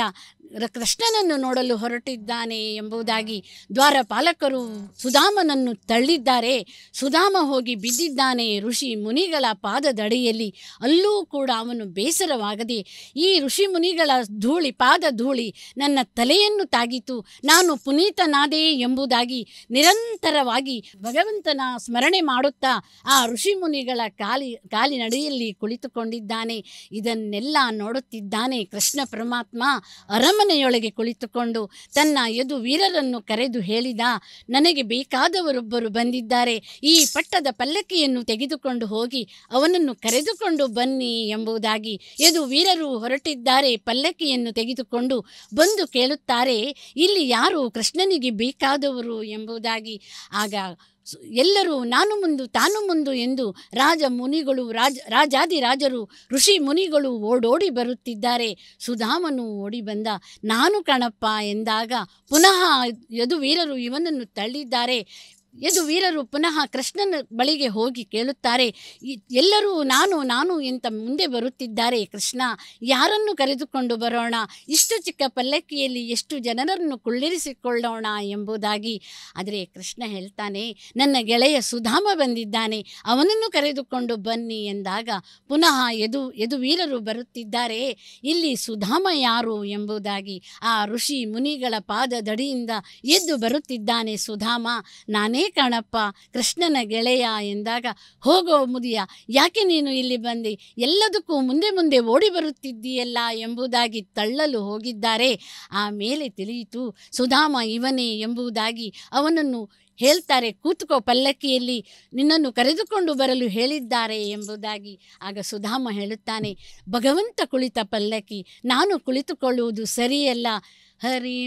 ರ- ಕೃಷ್ಣನನ್ನು ನೋಡಲು ಹೊರಟಿದ್ದಾನೆ ಎಂಬುದಾಗಿ ದ್ವಾರಪಾಲಕರು ಸುಧಾಮನನ್ನು ತಳ್ಳಿದ್ದಾರೆ ಸುಧಾಮ ಹೋಗಿ ಬಿದ್ದಿದ್ದಾನೆ ಋಷಿ ಮುನಿಗಳ ಪಾದದಡಿಯಲ್ಲಿ ಅಲ್ಲೂ ಕೂಡ ಅವನು ಬೇಸರವಾಗದೆ ಈ ಋಷಿ ಮುನಿಗಳ ಧೂಳಿ ಪಾದ ಧೂಳಿ ನನ್ನ ತಲೆಯನ್ನು ತಾಗಿತು ನಾನು ಪುನೀತನಾದೆ ಎಂಬುದಾಗಿ ನಿರಂತರವಾಗಿ ಭಗವಂತನ ಸ್ಮರಣೆ ಮಾಡುತ್ತಾ ಆ ಋಷಿ ಮುನಿಗಳ ಕಾಲಿ ಕಾಲಿನಡಿಯಲ್ಲಿ ಕುಳಿತುಕೊಂಡಿದ್ದಾನೆ ಇದನ್ನೆಲ್ಲ ನೋಡುತ್ತಿದ್ದಾನೆ ಕೃಷ್ಣ ಪರಮಾತ್ಮ ಅರಮನೆಯೊಳಗೆ ಕುಳಿತುಕೊಂಡು ತನ್ನ ಯದು ವೀರರನ್ನು ಕರೆದು ಹೇಳಿದ ನನಗೆ ಬೇಕಾದವರೊಬ್ಬರು ಬಂದಿದ್ದಾರೆ ಈ ಪಟ್ಟದ ಪಲ್ಲಕ್ಕಿಯನ್ನು ತೆಗೆದುಕೊಂಡು ಹೋಗಿ ಅವನನ್ನು ಕರೆದುಕೊಂಡು ಬನ್ನಿ ಎಂಬುದಾಗಿ ಯದು ವೀರರು ಹೊರಟಿದ್ದಾರೆ ಪಲ್ಲಕ್ಕಿಯನ್ನು ತೆಗೆದುಕೊಂಡು ಬಂದು ಕೇಳುತ್ತಾರೆ ಇಲ್ಲಿ ಯಾರು ಕೃಷ್ಣನಿಗೆ ಬೇಕಾದವರು ಎಂಬುದಾಗಿ ಆಗ ಸು- ಎಲ್ಲರೂ ನಾನು ಮುಂದು ತಾನು ಮುಂದು ಎಂದು ರಾಜ ಮುನಿಗಳು ರಾಜ ರಾಜಾದಿ ರಾಜರು ಋಷಿ ಮುನಿಗಳು ಓಡೋಡಿ ಬರುತ್ತಿದ್ದಾರೆ ಸುಧಾಮನು ಓಡಿ ಬಂದ ನಾನು ಕಣಪ್ಪ ಎಂದಾಗ ಪುನಃ ಯದು ವೀರರು ಇವನನ್ನು ತಳ್ಳಿದ್ದಾರೆ ಯದು ವೀರರು ಪುನಃ ಕೃಷ್ಣನ ಬಳಿಗೆ ಹೋಗಿ ಕೇಳುತ್ತಾರೆ ಇ- ಎಲ್ಲರೂ ನಾನು ನಾನು ಎಂತ ಮುಂದೆ ಬರುತ್ತಿದ್ದಾರೆ ಕೃಷ್ಣ ಯಾರನ್ನು ಕರೆದುಕೊಂಡು ಬರೋಣ ಇಷ್ಟು ಚಿಕ್ಕ ಪಲ್ಲಕ್ಕಿಯಲ್ಲಿ ಎಷ್ಟು ಜನರನ್ನು ಕುಳ್ಳಿರಿಸಿಕೊಳ್ಳೋಣ ಎಂಬುದಾಗಿ ಆದರೆ ಕೃಷ್ಣ ಹೇಳ್ತಾನೆ ನನ್ನ ಗೆಳೆಯ ಸುಧಾಮ ಬಂದಿದ್ದಾನೆ ಅವನನ್ನು ಕರೆದುಕೊಂಡು ಬನ್ನಿ ಎಂದಾಗ ಪುನಃ ಎದು ಎದು ವೀರರು ಬರುತ್ತಿದ್ದಾರೆ ಇಲ್ಲಿ ಸುಧಾಮ ಯಾರು ಎಂಬುದಾಗಿ ಆ ಋಷಿ ಮುನಿಗಳ ಪಾದದಡಿಯಿಂದ ಎದ್ದು ಬರುತ್ತಿದ್ದಾನೆ ಸುಧಾಮ ನಾನೇ ಕಣಪ್ಪ ಕೃಷ್ಣನ ಗೆಳೆಯ ಎಂದಾಗ ಹೋಗೋ ಮುದಿಯ ಯಾಕೆ ನೀನು ಇಲ್ಲಿ ಬಂದಿ ಎಲ್ಲದಕ್ಕೂ ಮುಂದೆ ಮುಂದೆ ಓಡಿ ಬರುತ್ತಿದ್ದೀಯಲ್ಲ ಎಂಬುದಾಗಿ ತಳ್ಳಲು ಹೋಗಿದ್ದಾರೆ ಆಮೇಲೆ ತಿಳಿಯಿತು ಸುಧಾಮ ಇವನೇ ಎಂಬುದಾಗಿ ಅವನನ್ನು ಹೇಳ್ತಾರೆ ಕೂತ್ಕೋ ಪಲ್ಲಕ್ಕಿಯಲ್ಲಿ ನಿನ್ನನ್ನು ಕರೆದುಕೊಂಡು ಬರಲು ಹೇಳಿದ್ದಾರೆ ಎಂಬುದಾಗಿ ಆಗ ಸುಧಾಮ ಹೇಳುತ್ತಾನೆ ಭಗವಂತ ಕುಳಿತ ಪಲ್ಲಕ್ಕಿ ನಾನು ಕುಳಿತುಕೊಳ್ಳುವುದು ಸರಿಯಲ್ಲ ಹರಿ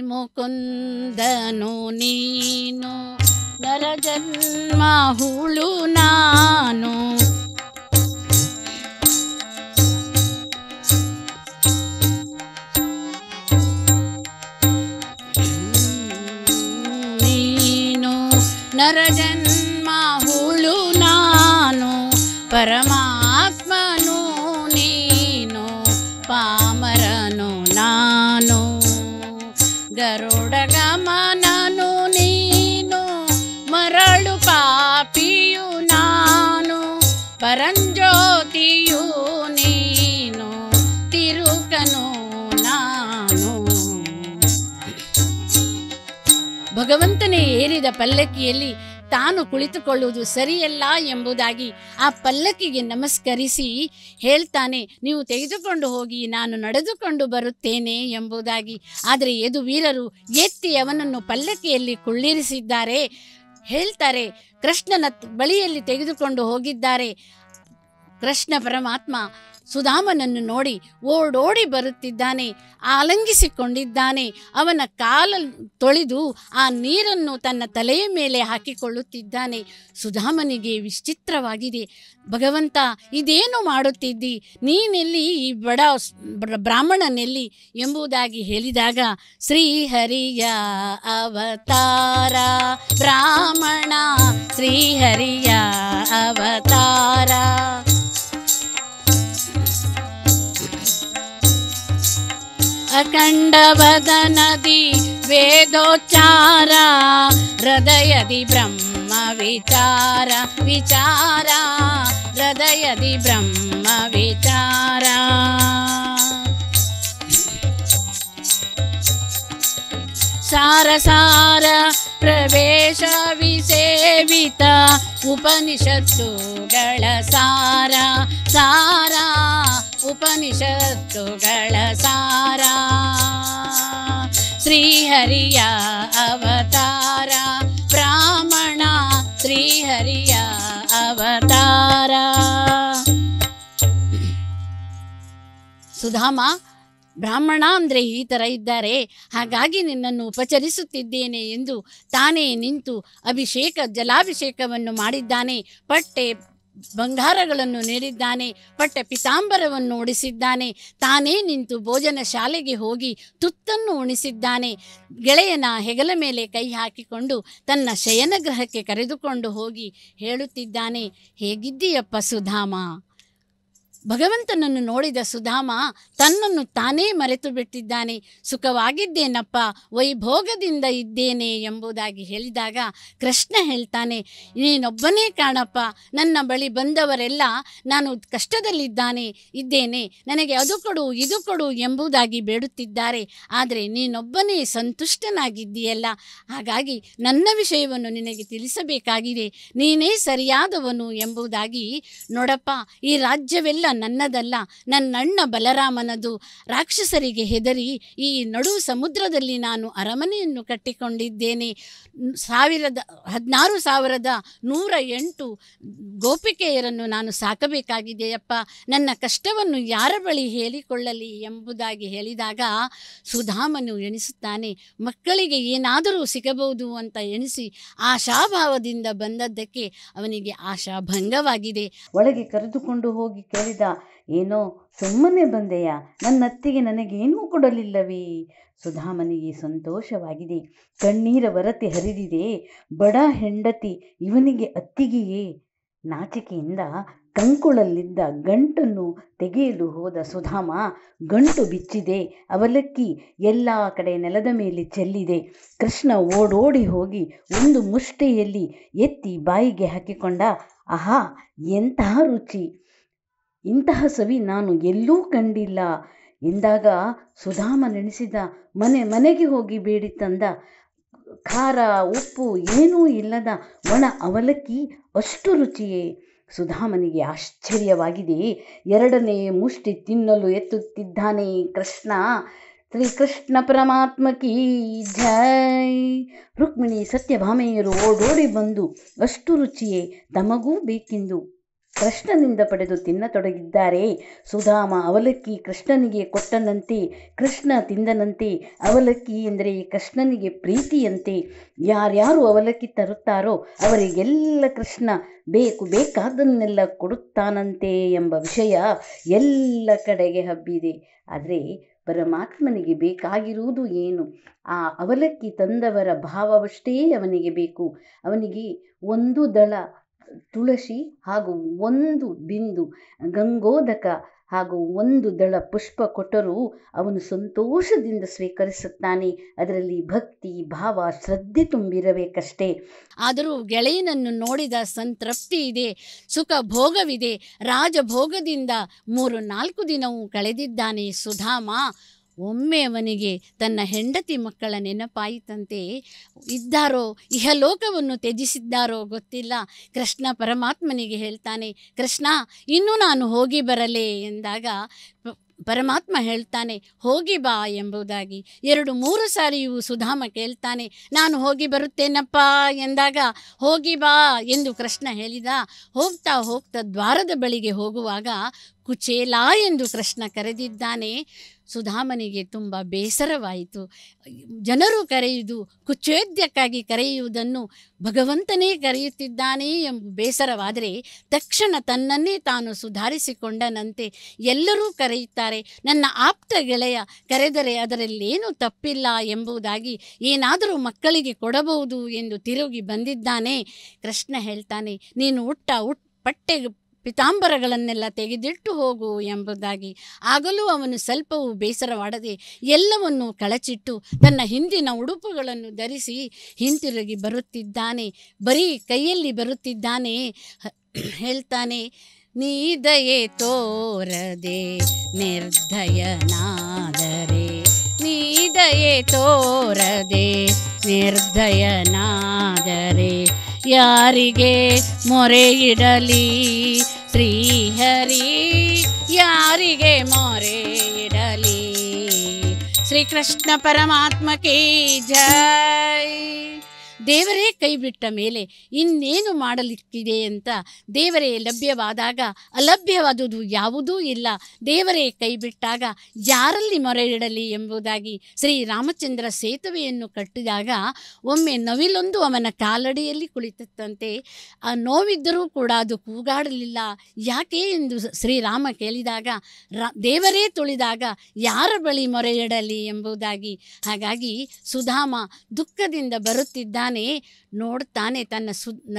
ಮುಕುಂದನು ನೀನು ನರಜನ್ಮ ಹುಳು ನಾನು ನೀನು ನರಜನ್ಮ ಹುಳು ನಾನು ಪರಮಾತ್ಮನು ನೀನು ಪಾಮರನು ನಾನು ಗರುಡ ಗಮನನು ನೀನು ಮರಳು ಪಾಪಿಯು ನಾನು ಪರಂಜ್ಯೋತಿಯು ನೀನು ತಿರುಕನು ನಾನು ಭಗವಂತನೇ ಏರಿದ ಪಲ್ಲಕ್ಕಿಯಲ್ಲಿ ತಾನು ಕುಳಿತುಕೊಳ್ಳುವುದು ಸರಿಯಲ್ಲ ಎಂಬುದಾಗಿ ಆ ಪಲ್ಲಕ್ಕಿಗೆ ನಮಸ್ಕರಿಸಿ ಹೇಳ್ತಾನೆ ನೀವು ತೆಗೆದುಕೊಂಡು ಹೋಗಿ ನಾನು ನಡೆದುಕೊಂಡು ಬರುತ್ತೇನೆ ಎಂಬುದಾಗಿ ಆದರೆ ಎದು ವೀರರು ಎತ್ತಿ ಅವನನ್ನು ಪಲ್ಲಕ್ಕಿಯಲ್ಲಿ ಕುಳ್ಳಿರಿಸಿದ್ದಾರೆ ಹೇಳ್ತಾರೆ ಕೃಷ್ಣನ ಬಳಿಯಲ್ಲಿ ತೆಗೆದುಕೊಂಡು ಹೋಗಿದ್ದಾರೆ ಕೃಷ್ಣ ಪರಮಾತ್ಮ ಸುಧಾಮನನ್ನು ನೋಡಿ ಓಡೋಡಿ ಬರುತ್ತಿದ್ದಾನೆ ಆಲಂಗಿಸಿಕೊಂಡಿದ್ದಾನೆ ಅವನ ಕಾಲ ತೊಳೆದು ಆ ನೀರನ್ನು ತನ್ನ ತಲೆಯ ಮೇಲೆ ಹಾಕಿಕೊಳ್ಳುತ್ತಿದ್ದಾನೆ ಸುಧಾಮನಿಗೆ ವಿಚಿತ್ರವಾಗಿದೆ ಭಗವಂತ ಇದೇನು ಮಾಡುತ್ತಿದ್ದಿ ನೀನೆಲ್ಲಿ ಈ ಬಡ ಸ್- ಬ್ರ- ಬ್ರಾಹ್ಮಣನೆಲ್ಲಿ ಎಂಬುದಾಗಿ ಹೇಳಿದಾಗ ಶ್ರೀಹರಿಯ ಅವತಾರ ಬ್ರಾಹ್ಮಣ ಶ್ರೀಹರಿಯ ಅವತಾರ ಅಖಂಡವದನದಿ ವೇದೋಚ್ಚಾರ ಹೃದಯದಿ ಬ್ರಹ್ಮ ವಿಚಾರ ವಿಚಾರ ಹೃದಯದಿ ಬ್ರಹ್ಮ ವಿಚಾರ ಸಾರ ಸಾರ ಪ್ರವೇಶ ವಿಸೇವಿತ ಉಪನಿಷತ್ತುಗಳ ಸಾರ ಸಾರ ಉಪನಿಷತ್ತುಗಳ ಸಾರ ಶ್ರೀಹರಿಯ ಅವತಾರ ಬ್ರಾಹ್ಮಣ ಶ್ರೀಹರಿಯ ಅವತಾರ ಸುಧಾಮ ಬ್ರಾಹ್ಮಣ ಅಂದರೆ ಈ ಥರ ಇದ್ದಾರೆ ಹಾಗಾಗಿ ನಿನ್ನನ್ನು ಉಪಚರಿಸುತ್ತಿದ್ದೇನೆ ಎಂದು ತಾನೇ ನಿಂತು ಅಭಿಷೇಕ ಜಲಾಭಿಷೇಕವನ್ನು ಮಾಡಿದ್ದಾನೆ ಪಟ್ಟೆ ಬಂಗಾರಗಳನ್ನು ನೀಡಿದ್ದಾನೆ ಪಟ್ಟ ಪಿತಾಂಬರವನ್ನು ಉಡಿಸಿದ್ದಾನೆ ತಾನೇ ನಿಂತು ಭೋಜನ ಶಾಲೆಗೆ ಹೋಗಿ ತುತ್ತನ್ನು ಉಣಿಸಿದ್ದಾನೆ ಗೆಳೆಯನ ಹೆಗಲ ಮೇಲೆ ಕೈ ಹಾಕಿಕೊಂಡು ತನ್ನ ಶಯನಗೃಹಕ್ಕೆ ಕರೆದುಕೊಂಡು ಹೋಗಿ ಹೇಳುತ್ತಿದ್ದಾನೆ ಹೇಗಿದ್ದೀಯಪ್ಪ ಸುಧಾಮ ಭಗವಂತನನ್ನು ನೋಡಿದ ಸುಧಾಮ ತನ್ನನ್ನು ತಾನೇ ಮರೆತು ಬಿಟ್ಟಿದ್ದಾನೆ ಸುಖವಾಗಿದ್ದೇನಪ್ಪ ವೈಭೋಗದಿಂದ ಇದ್ದೇನೆ ಎಂಬುದಾಗಿ ಹೇಳಿದಾಗ ಕೃಷ್ಣ ಹೇಳ್ತಾನೆ ನೀನೊಬ್ಬನೇ ಕಾಣಪ್ಪ ನನ್ನ ಬಳಿ ಬಂದವರೆಲ್ಲ ನಾನು ಕಷ್ಟದಲ್ಲಿದ್ದಾನೆ ಇದ್ದೇನೆ ನನಗೆ ಅದು ಕೊಡು ಇದು ಕೊಡು ಎಂಬುದಾಗಿ ಬೇಡುತ್ತಿದ್ದಾರೆ ಆದರೆ ನೀನೊಬ್ಬನೇ ಸಂತುಷ್ಟನಾಗಿದ್ದೀಯಲ್ಲ ಹಾಗಾಗಿ ನನ್ನ ವಿಷಯವನ್ನು ನಿನಗೆ ತಿಳಿಸಬೇಕಾಗಿದೆ ನೀನೇ ಸರಿಯಾದವನು ಎಂಬುದಾಗಿ ನೋಡಪ್ಪ ಈ ರಾಜ್ಯವೆಲ್ಲ ನನ್ನದಲ್ಲ ನನ್ನಣ್ಣ ಬಲರಾಮನದು ರಾಕ್ಷಸರಿಗೆ ಹೆದರಿ ಈ ನಡು ಸಮುದ್ರದಲ್ಲಿ ನಾನು ಅರಮನೆಯನ್ನು ಕಟ್ಟಿಕೊಂಡಿದ್ದೇನೆ ನ್- ಸಾವಿರದ ಹದಿನಾರು ಸಾವಿರದ ನೂರ ಎಂಟು ಗೋಪಿಕೆಯರನ್ನು ನಾನು ಸಾಕಬೇಕಾಗಿದೆಯಪ್ಪ ನನ್ನ ಕಷ್ಟವನ್ನು ಯಾರ ಬಳಿ ಹೇಳಿಕೊಳ್ಳಲಿ ಎಂಬುದಾಗಿ ಹೇಳಿದಾಗ ಸುಧಾಮನು ಎಣಿಸುತ್ತಾನೆ ಮಕ್ಕಳಿಗೆ ಏನಾದರೂ ಸಿಗಬಹುದು ಅಂತ ಎಣಿಸಿ ಆಶಾಭಾವದಿಂದ ಬಂದದ್ದಕ್ಕೆ ಅವನಿಗೆ ಆಶಾಭಂಗವಾಗಿದೆ ಒಳಗೆ ಕರೆದುಕೊಂಡು ಹೋಗಿ ಕೇಳಿದ ಏನೋ ಸುಮ್ಮನೆ ಬಂದೆಯ ನನ್ನ ಅತ್ತಿಗೆ ನನಗೇನೂ ಕೊಡಲಿಲ್ಲವೇ ಸುಧಾಮನಿಗೆ ಸಂತೋಷವಾಗಿದೆ ಕಣ್ಣೀರ ವರತೆ ಹರಿದಿದೆ ಬಡ ಹೆಂಡತಿ ಇವನಿಗೆ ಅತ್ತಿಗೆಯೇ ನಾಚಿಕೆಯಿಂದ ಕಂಕುಳಲ್ಲಿದ್ದ ಗಂಟನ್ನು ತೆಗೆಯಲು ಹೋದ ಸುಧಾಮ ಗಂಟು ಬಿಚ್ಚಿದೆ ಅವಲಕ್ಕಿ ಎಲ್ಲ ಕಡೆ ನೆಲದ ಮೇಲೆ ಚೆಲ್ಲಿದೆ ಕೃಷ್ಣ ಓಡೋಡಿ ಹೋಗಿ ಒಂದು ಮುಷ್ಟಿಯಲ್ಲಿ ಎತ್ತಿ ಬಾಯಿಗೆ ಹಾಕಿಕೊಂಡ ಆಹಾ ಎಂತಹ ರುಚಿ ಇಂತಹ ಸವಿ ನಾನು ಎಲ್ಲೂ ಕಂಡಿಲ್ಲ ಎಂದಾಗ ಸುಧಾಮ ನೆನೆಸಿದ ಮನೆ ಮನೆಗೆ ಹೋಗಿ ಬೇಡಿ ತಂದ ಖಾರ ಉಪ್ಪು ಏನೂ ಇಲ್ಲದ ಒಣ ಅವಲಕ್ಕಿ ಅಷ್ಟು ರುಚಿಯೇ ಸುಧಾಮನಿಗೆ ಆಶ್ಚರ್ಯವಾಗಿದೆ ಎರಡನೇ ಮುಷ್ಟಿ ತಿನ್ನಲು ಎತ್ತುತ್ತಿದ್ದಾನೆ ಕೃಷ್ಣ ಶ್ರೀಕೃಷ್ಣ ಪರಮಾತ್ಮ ಕೀ ಜೈ ರುಕ್ಮಿಣಿ ಸತ್ಯಭಾಮೆಯರು ಓಡೋಡಿ ಬಂದು ಅಷ್ಟು ರುಚಿಯೇ ತಮಗೂ ಬೇಕೆಂದು ಕೃಷ್ಣನಿಂದ ಪಡೆದು ತಿನ್ನತೊಡಗಿದ್ದಾರೆ ಸುಧಾಮ ಅವಲಕ್ಕಿ ಕೃಷ್ಣನಿಗೆ ಕೊಟ್ಟನಂತೆ ಕೃಷ್ಣ ತಿಂದನಂತೆ ಅವಲಕ್ಕಿ ಎಂದರೆ ಕೃಷ್ಣನಿಗೆ ಪ್ರೀತಿಯಂತೆ ಯಾರ್ಯಾರು ಅವಲಕ್ಕಿ ತರುತ್ತಾರೋ ಅವರಿಗೆಲ್ಲ ಕೃಷ್ಣ ಬೇಕು ಬೇಕಾದನ್ನೆಲ್ಲ ಕೊಡುತ್ತಾನಂತೆ ಎಂಬ ವಿಷಯ ಎಲ್ಲ ಕಡೆಗೆ ಹಬ್ಬಿದೆ ಆದರೆ ಪರಮಾತ್ಮನಿಗೆ ಬೇಕಾಗಿರುವುದು ಏನು ಆ ಅವಲಕ್ಕಿ ತಂದವರ ಭಾವವಷ್ಟೇ ಅವನಿಗೆ ಬೇಕು ಅವನಿಗೆ ಒಂದು ದಳ ತುಳಸಿ ಹಾಗೂ ಒಂದು ಬಿಂದು ಗಂಗೋದಕ ಹಾಗೂ ಒಂದು ದಳ ಪುಷ್ಪ ಕೊಟ್ಟರೂ ಅವನು ಸಂತೋಷದಿಂದ ಸ್ವೀಕರಿಸುತ್ತಾನೆ ಅದರಲ್ಲಿ ಭಕ್ತಿ ಭಾವ ಶ್ರದ್ಧೆ ತುಂಬಿರಬೇಕಷ್ಟೇ ಆದರೂ ಗೆಳೆಯನನ್ನು ನೋಡಿದ ಸಂತೃಪ್ತಿ ಇದೆ ಸುಖ ಭೋಗವಿದೆ ರಾಜಭೋಗದಿಂದ ಮೂರು ನಾಲ್ಕು ದಿನವೂ ಕಳೆದಿದ್ದಾನೆ ಸುಧಾಮ ಒಮ್ಮೆ ಅವನಿಗೆ ತನ್ನ ಹೆಂಡತಿ ಮಕ್ಕಳ ನೆನಪಾಯಿತಂತೆ ಇದ್ದಾರೋ ಇಹಲೋಕವನ್ನು ತ್ಯಜಿಸಿದ್ದಾರೋ ಗೊತ್ತಿಲ್ಲ ಕೃಷ್ಣ ಪರಮಾತ್ಮನಿಗೆ ಹೇಳ್ತಾನೆ ಕೃಷ್ಣ ಇನ್ನೂ ನಾನು ಹೋಗಿ ಬರಲೇ ಎಂದಾಗ ಪ- ಪರಮಾತ್ಮ ಹೇಳ್ತಾನೆ ಹೋಗಿ ಬಾ ಎಂಬುದಾಗಿ ಎರಡು ಮೂರು ಸಾರಿಯೂ ಸುಧಾಮ ಕೇಳ್ತಾನೆ ನಾನು ಹೋಗಿ ಬರುತ್ತೇನಪ್ಪ ಎಂದಾಗ ಹೋಗಿ ಬಾ ಎಂದು ಕೃಷ್ಣ ಹೇಳಿದ ಹೋಗ್ತಾ ಹೋಗ್ತಾ ದ್ವಾರದ ಬಳಿಗೆ ಹೋಗುವಾಗ ಕುಚೇಲ ಎಂದು ಕೃಷ್ಣ ಕರೆದಿದ್ದಾನೆ ಸುಧಾಮನಿಗೆ ತುಂಬ ಬೇಸರವಾಯಿತು ಜನರು ಕರೆಯುವುದು ಕುಚೇದ್ಯಕ್ಕಾಗಿ ಕರೆಯುವುದನ್ನು ಭಗವಂತನೇ ಕರೆಯುತ್ತಿದ್ದಾನೆ ಎಂಬ ಬೇಸರವಾದರೆ ತಕ್ಷಣ ತನ್ನನ್ನೇ ತಾನು ಸುಧಾರಿಸಿಕೊಂಡನಂತೆ ಎಲ್ಲರೂ ಕರೆಯುತ್ತಾರೆ ನನ್ನ ಆಪ್ತ ಗೆಳೆಯ ಕರೆದರೆ ಅದರಲ್ಲೇನೂ ತಪ್ಪಿಲ್ಲ ಎಂಬುದಾಗಿ ಏನಾದರೂ ಮಕ್ಕಳಿಗೆ ಕೊಡಬಹುದು ಎಂದು ತಿರುಗಿ ಬಂದಿದ್ದಾನೆ ಕೃಷ್ಣ ಹೇಳ್ತಾನೆ ನೀನು ಉಟ್ಟ ಉಟ್ ಪಟ್ಟೆ ಪಿತಾಂಬರಗಳನ್ನೆಲ್ಲ ತೆಗೆದಿಟ್ಟು ಹೋಗು ಎಂಬುದಾಗಿ ಆಗಲೂ ಅವನು ಸ್ವಲ್ಪವೂ ಬೇಸರವಾಡದೆ ಎಲ್ಲವನ್ನು ಕಳಚಿಟ್ಟು ತನ್ನ ಹಿಂದಿನ ಉಡುಪುಗಳನ್ನು ಧರಿಸಿ ಹಿಂತಿರುಗಿ ಬರುತ್ತಿದ್ದಾನೆ ಬರೀ ಕೈಯಲ್ಲಿ ಬರುತ್ತಿದ್ದಾನೆ ಹ- ಹೇಳ್ತಾನೆ ನೀ ದಯೆ ತೋರದೆ ನಿರ್ದಯನಾದರೆ ನೀ ದಯೆ ತೋರದೆ ನಿರ್ದಯನಾದರೆ ಯಾರಿಗೆ ಮೊರೆ ಇಡಲಿ ಶ್ರೀಹರಿ ಯಾರಿಗೆ ಮೊರೆ ಇಡಲಿ ಶ್ರೀಕೃಷ್ಣ ಪರಮಾತ್ಮ ಕೇ ಜೈ ದೇವರೇ ಕೈ ಬಿಟ್ಟ ಮೇಲೆ ಇನ್ನೇನು ಮಾಡಲಿಕ್ಕಿದೆ ಅಂತ ದೇವರೇ ಲಭ್ಯವಾದಾಗ ಅಲಭ್ಯವಾದುದು ಯಾವುದೂ ಇಲ್ಲ ದೇವರೇ ಕೈ ಬಿಟ್ಟಾಗ ಯಾರಲ್ಲಿ ಮೊರೆ ಇಡಲಿ ಎಂಬುದಾಗಿ ಶ್ರೀರಾಮಚಂದ್ರ ಸೇತುವೆಯನ್ನು ಕಟ್ಟಿದಾಗ ಒಮ್ಮೆ ನವಿಲೊಂದು ಅವನ ಕಾಲಡಿಯಲ್ಲಿ ಕುಳಿತಂತೆ ಆ ನೋವಿದ್ದರೂ ಕೂಡ ಅದು ಕೂಗಾಡಲಿಲ್ಲ ಯಾಕೆ ಎಂದು ಶ್ರೀರಾಮ ಕೇಳಿದಾಗ ರಾ ದೇವರೇ ತುಳಿದಾಗ ಯಾರ ಬಳಿ ಮೊರೆ ಇಡಲಿ ಎಂಬುದಾಗಿ ಹಾಗಾಗಿ ಸುಧಾಮ ದುಃಖದಿಂದ ಬರುತ್ತಿದ್ದಾನೆ ನೋಡ್ತಾನೆ ತನ್ನ ಸು ನಗ್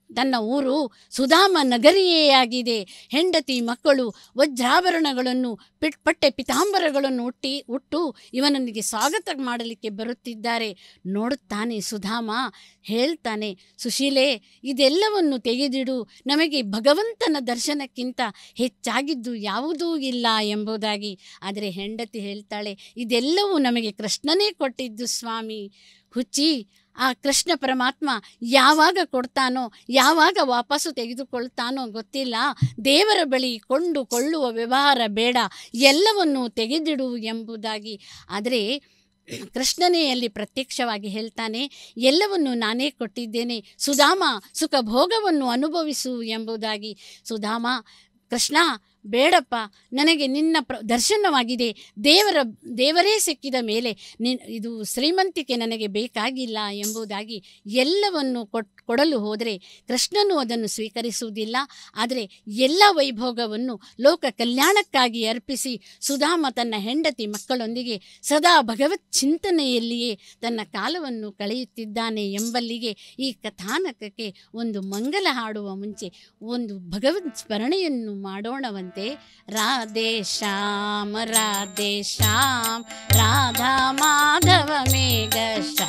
ತನ್ನ ಊರು ಸುಧಾಮ ನಗರಿಯೇ ಆಗಿದೆ ಹೆಂಡತಿ ಮಕ್ಕಳು ವಜ್ರಾಭರಣಗಳನ್ನು ಪಿಟ್ ಪಟ್ಟೆ ಪಿತಾಂಬರಗಳನ್ನು ಹುಟ್ಟಿ ಹುಟ್ಟು ಇವನನಿಗೆ ಸ್ವಾಗತ ಮಾಡಲಿಕ್ಕೆ ಬರುತ್ತಿದ್ದಾರೆ ನೋಡುತ್ತಾನೆ ಸುಧಾಮ ಹೇಳ್ತಾನೆ ಸುಶೀಲೆ ಇದೆಲ್ಲವನ್ನು ತೆಗೆದಿಡು ನಮಗೆ ಭಗವಂತನ ದರ್ಶನಕ್ಕಿಂತ ಹೆಚ್ಚಾಗಿದ್ದು ಯಾವುದೂ ಇಲ್ಲ ಎಂಬುದಾಗಿ ಆದರೆ ಹೆಂಡತಿ ಹೇಳ್ತಾಳೆ ಇದೆಲ್ಲವೂ ನಮಗೆ ಕೃಷ್ಣನೇ ಕೊಟ್ಟಿದ್ದು ಸ್ವಾಮಿ ಹುಚ್ಚಿ ಆ ಕೃಷ್ಣ ಪರಮಾತ್ಮ ಯಾವಾಗ ಕೊಡ್ತಾನೋ ಯಾವಾಗ ವಾಪಸ್ಸು ತೆಗೆದುಕೊಳ್ತಾನೋ ಗೊತ್ತಿಲ್ಲ ದೇವರ ಬಳಿ ಕೊಂಡು ಕೊಳ್ಳುವ ವ್ಯವಹಾರ ಬೇಡ ಎಲ್ಲವನ್ನು ತೆಗೆದಿಡು ಎಂಬುದಾಗಿ ಆದರೆ ಕೃಷ್ಣನೇ ಅಲ್ಲಿ ಪ್ರತ್ಯಕ್ಷವಾಗಿ ಹೇಳ್ತಾನೆ ಎಲ್ಲವನ್ನು ನಾನೇ ಕೊಟ್ಟಿದ್ದೇನೆ ಸುಧಾಮ ಸುಖ ಭೋಗವನ್ನು ಅನುಭವಿಸು ಎಂಬುದಾಗಿ ಸುಧಾಮ ಕೃಷ್ಣ ಬೇಡಪ್ಪ ನನಗೆ ನಿನ್ನ ಪ್ರ ದರ್ಶನವಾಗಿದೆ ದೇವರ ದೇವರೇ ಸಿಕ್ಕಿದ ಮೇಲೆ ನಿನ್ ಇದು ಶ್ರೀಮಂತಿಕೆ ನನಗೆ ಬೇಕಾಗಿಲ್ಲ ಎಂಬುದಾಗಿ ಎಲ್ಲವನ್ನು ಕೊಟ್ ಕೊಡಲು ಹೋದರೆ ಕೃಷ್ಣನು ಅದನ್ನು ಸ್ವೀಕರಿಸುವುದಿಲ್ಲ ಆದರೆ ಎಲ್ಲ ವೈಭೋಗವನ್ನು ಲೋಕ ಕಲ್ಯಾಣಕ್ಕಾಗಿ ಅರ್ಪಿಸಿ ಸುಧಾಮ ತನ್ನ ಹೆಂಡತಿ ಮಕ್ಕಳೊಂದಿಗೆ ಸದಾ ಭಗವತ್ ಚಿಂತನೆಯಲ್ಲಿಯೇ ತನ್ನ ಕಾಲವನ್ನು ಕಳೆಯುತ್ತಿದ್ದಾನೆ ಎಂಬಲ್ಲಿಗೆ ಈ ಕಥಾನಕಕ್ಕೆ ಒಂದು ಮಂಗಲ ಹಾಡುವ ಮುಂಚೆ ಒಂದು ಭಗವತ್ ಸ್ಮರಣೆಯನ್ನು ಮಾಡೋಣವಂತೆ ರಾಧೆ ಶ್ಯಾಮ ರಾಧೆ ಶ್ಯಾಮ್ ರಾಧಾ ಮಾಧವ ಮೇಘ ಶ್ಯಾಮ್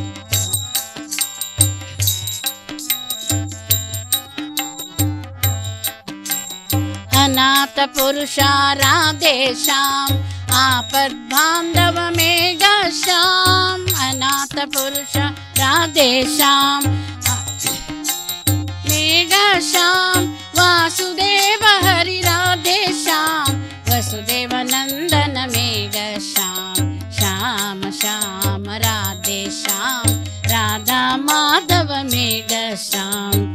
ಅನಾಥ ಪುರುಷ ರಾಧೆ ಶ್ಯಾಮ್ ಆಪದ್ ಬಾಂಧವ ಮೇಘ ಶ್ಯಾಮ್ ಅನಾಥ ಪುರುಷ ರಾಧೆ ಶ್ಯಾಮ್ ಮೇಘ ಶ್ಯಾಮ್ ವಾಸುದೇವ ಹರಿ ರಾಧೆ ಶ್ಯಾಮ್ ವಸುದೇವ ನಂದನ ಮೇಘ ಶ್ಯಾಮ್ ಶ್ಯಾಮ ಶ್ಯಾಮ ರಾಧೆ ಶ್ಯಾಮ್ ರಾಧಾ ಮಾಧವ ಮೇಘ ಶ್ಯಾಮ್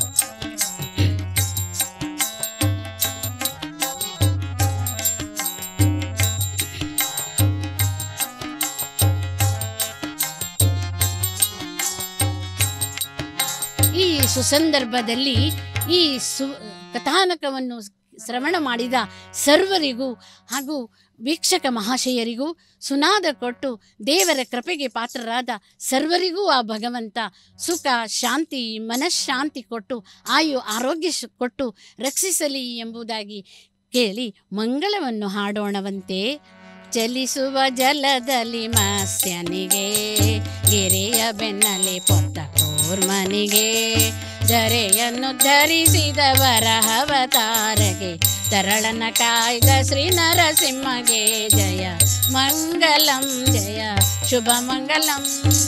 ಈ ಸುಸಂದರ್ಭದಲ್ಲಿ ಈ ಸು ಕಥಾನಕವನ್ನು ಶ್ರವಣ ಮಾಡಿದ ಸರ್ವರಿಗೂ ಹಾಗೂ ವೀಕ್ಷಕ ಮಹಾಶಯರಿಗೂ ಸುನಾದ ಕೊಟ್ಟು ದೇವರ ಕೃಪೆಗೆ ಪಾತ್ರರಾದ ಸರ್ವರಿಗೂ ಆ ಭಗವಂತ ಸುಖ ಶಾಂತಿ ಮನಃಶಾಂತಿ ಕೊಟ್ಟು ಆಯು ಆರೋಗ್ಯ ಶ್- ಕೊಟ್ಟು ರಕ್ಷಿಸಲಿ ಎಂಬುದಾಗಿ ಕೇಳಿ ಮಂಗಳವನ್ನು ಹಾಡೋಣವಂತೆ ಚಲಿಸುವ ಜಲದಲ್ಲಿ ಮತ್ಸ್ಯನಿಗೆ ಗಿರಿಯ ಬೆನ್ನಲಿ ಪೊತ್ತ ಕೂರ್ಮನಿಗೆ ಧರೆಯನ್ನು ಧರಿಸಿದ ವರಹವತಾರಗೆ ತರಳನ ಕಾಯ್ದ ಶ್ರೀ ನರಸಿಂಹಗೆ ಜಯ ಮಂಗಲಂ ಜಯ ಶುಭ ಮಂಗಲಂ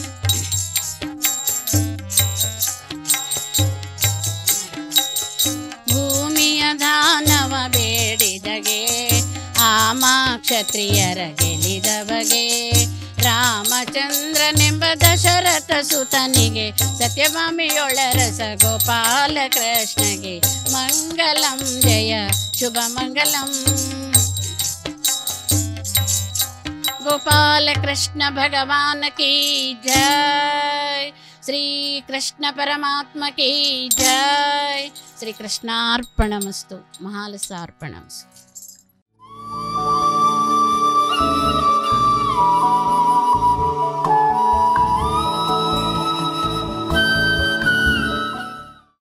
ಭೂಮಿಯ ದಾನವ ಬೇಡಿದಗೆ ಆಮ ಕ್ಷತ್ರಿಯರ ಗೆಲಿದ ಬಗೆ ರಾಮಚಂದ್ರನೆಂಬ ದಶರಥ ಸುತನಿಗೆ ಸತ್ಯಭಾಮಿಯೊಳರಸ ಗೋಪಾಲ ಕೃಷ್ಣಗೆ ಮಂಗಲಂ ಜಯ ಶುಭ ಮಂಗಲಂ गोपाल कृष्ण भगवान की जय श्री कृष्ण परमात्मा की जय श्री कृष्णार्पणमस्तु महालसार्पणमस्तु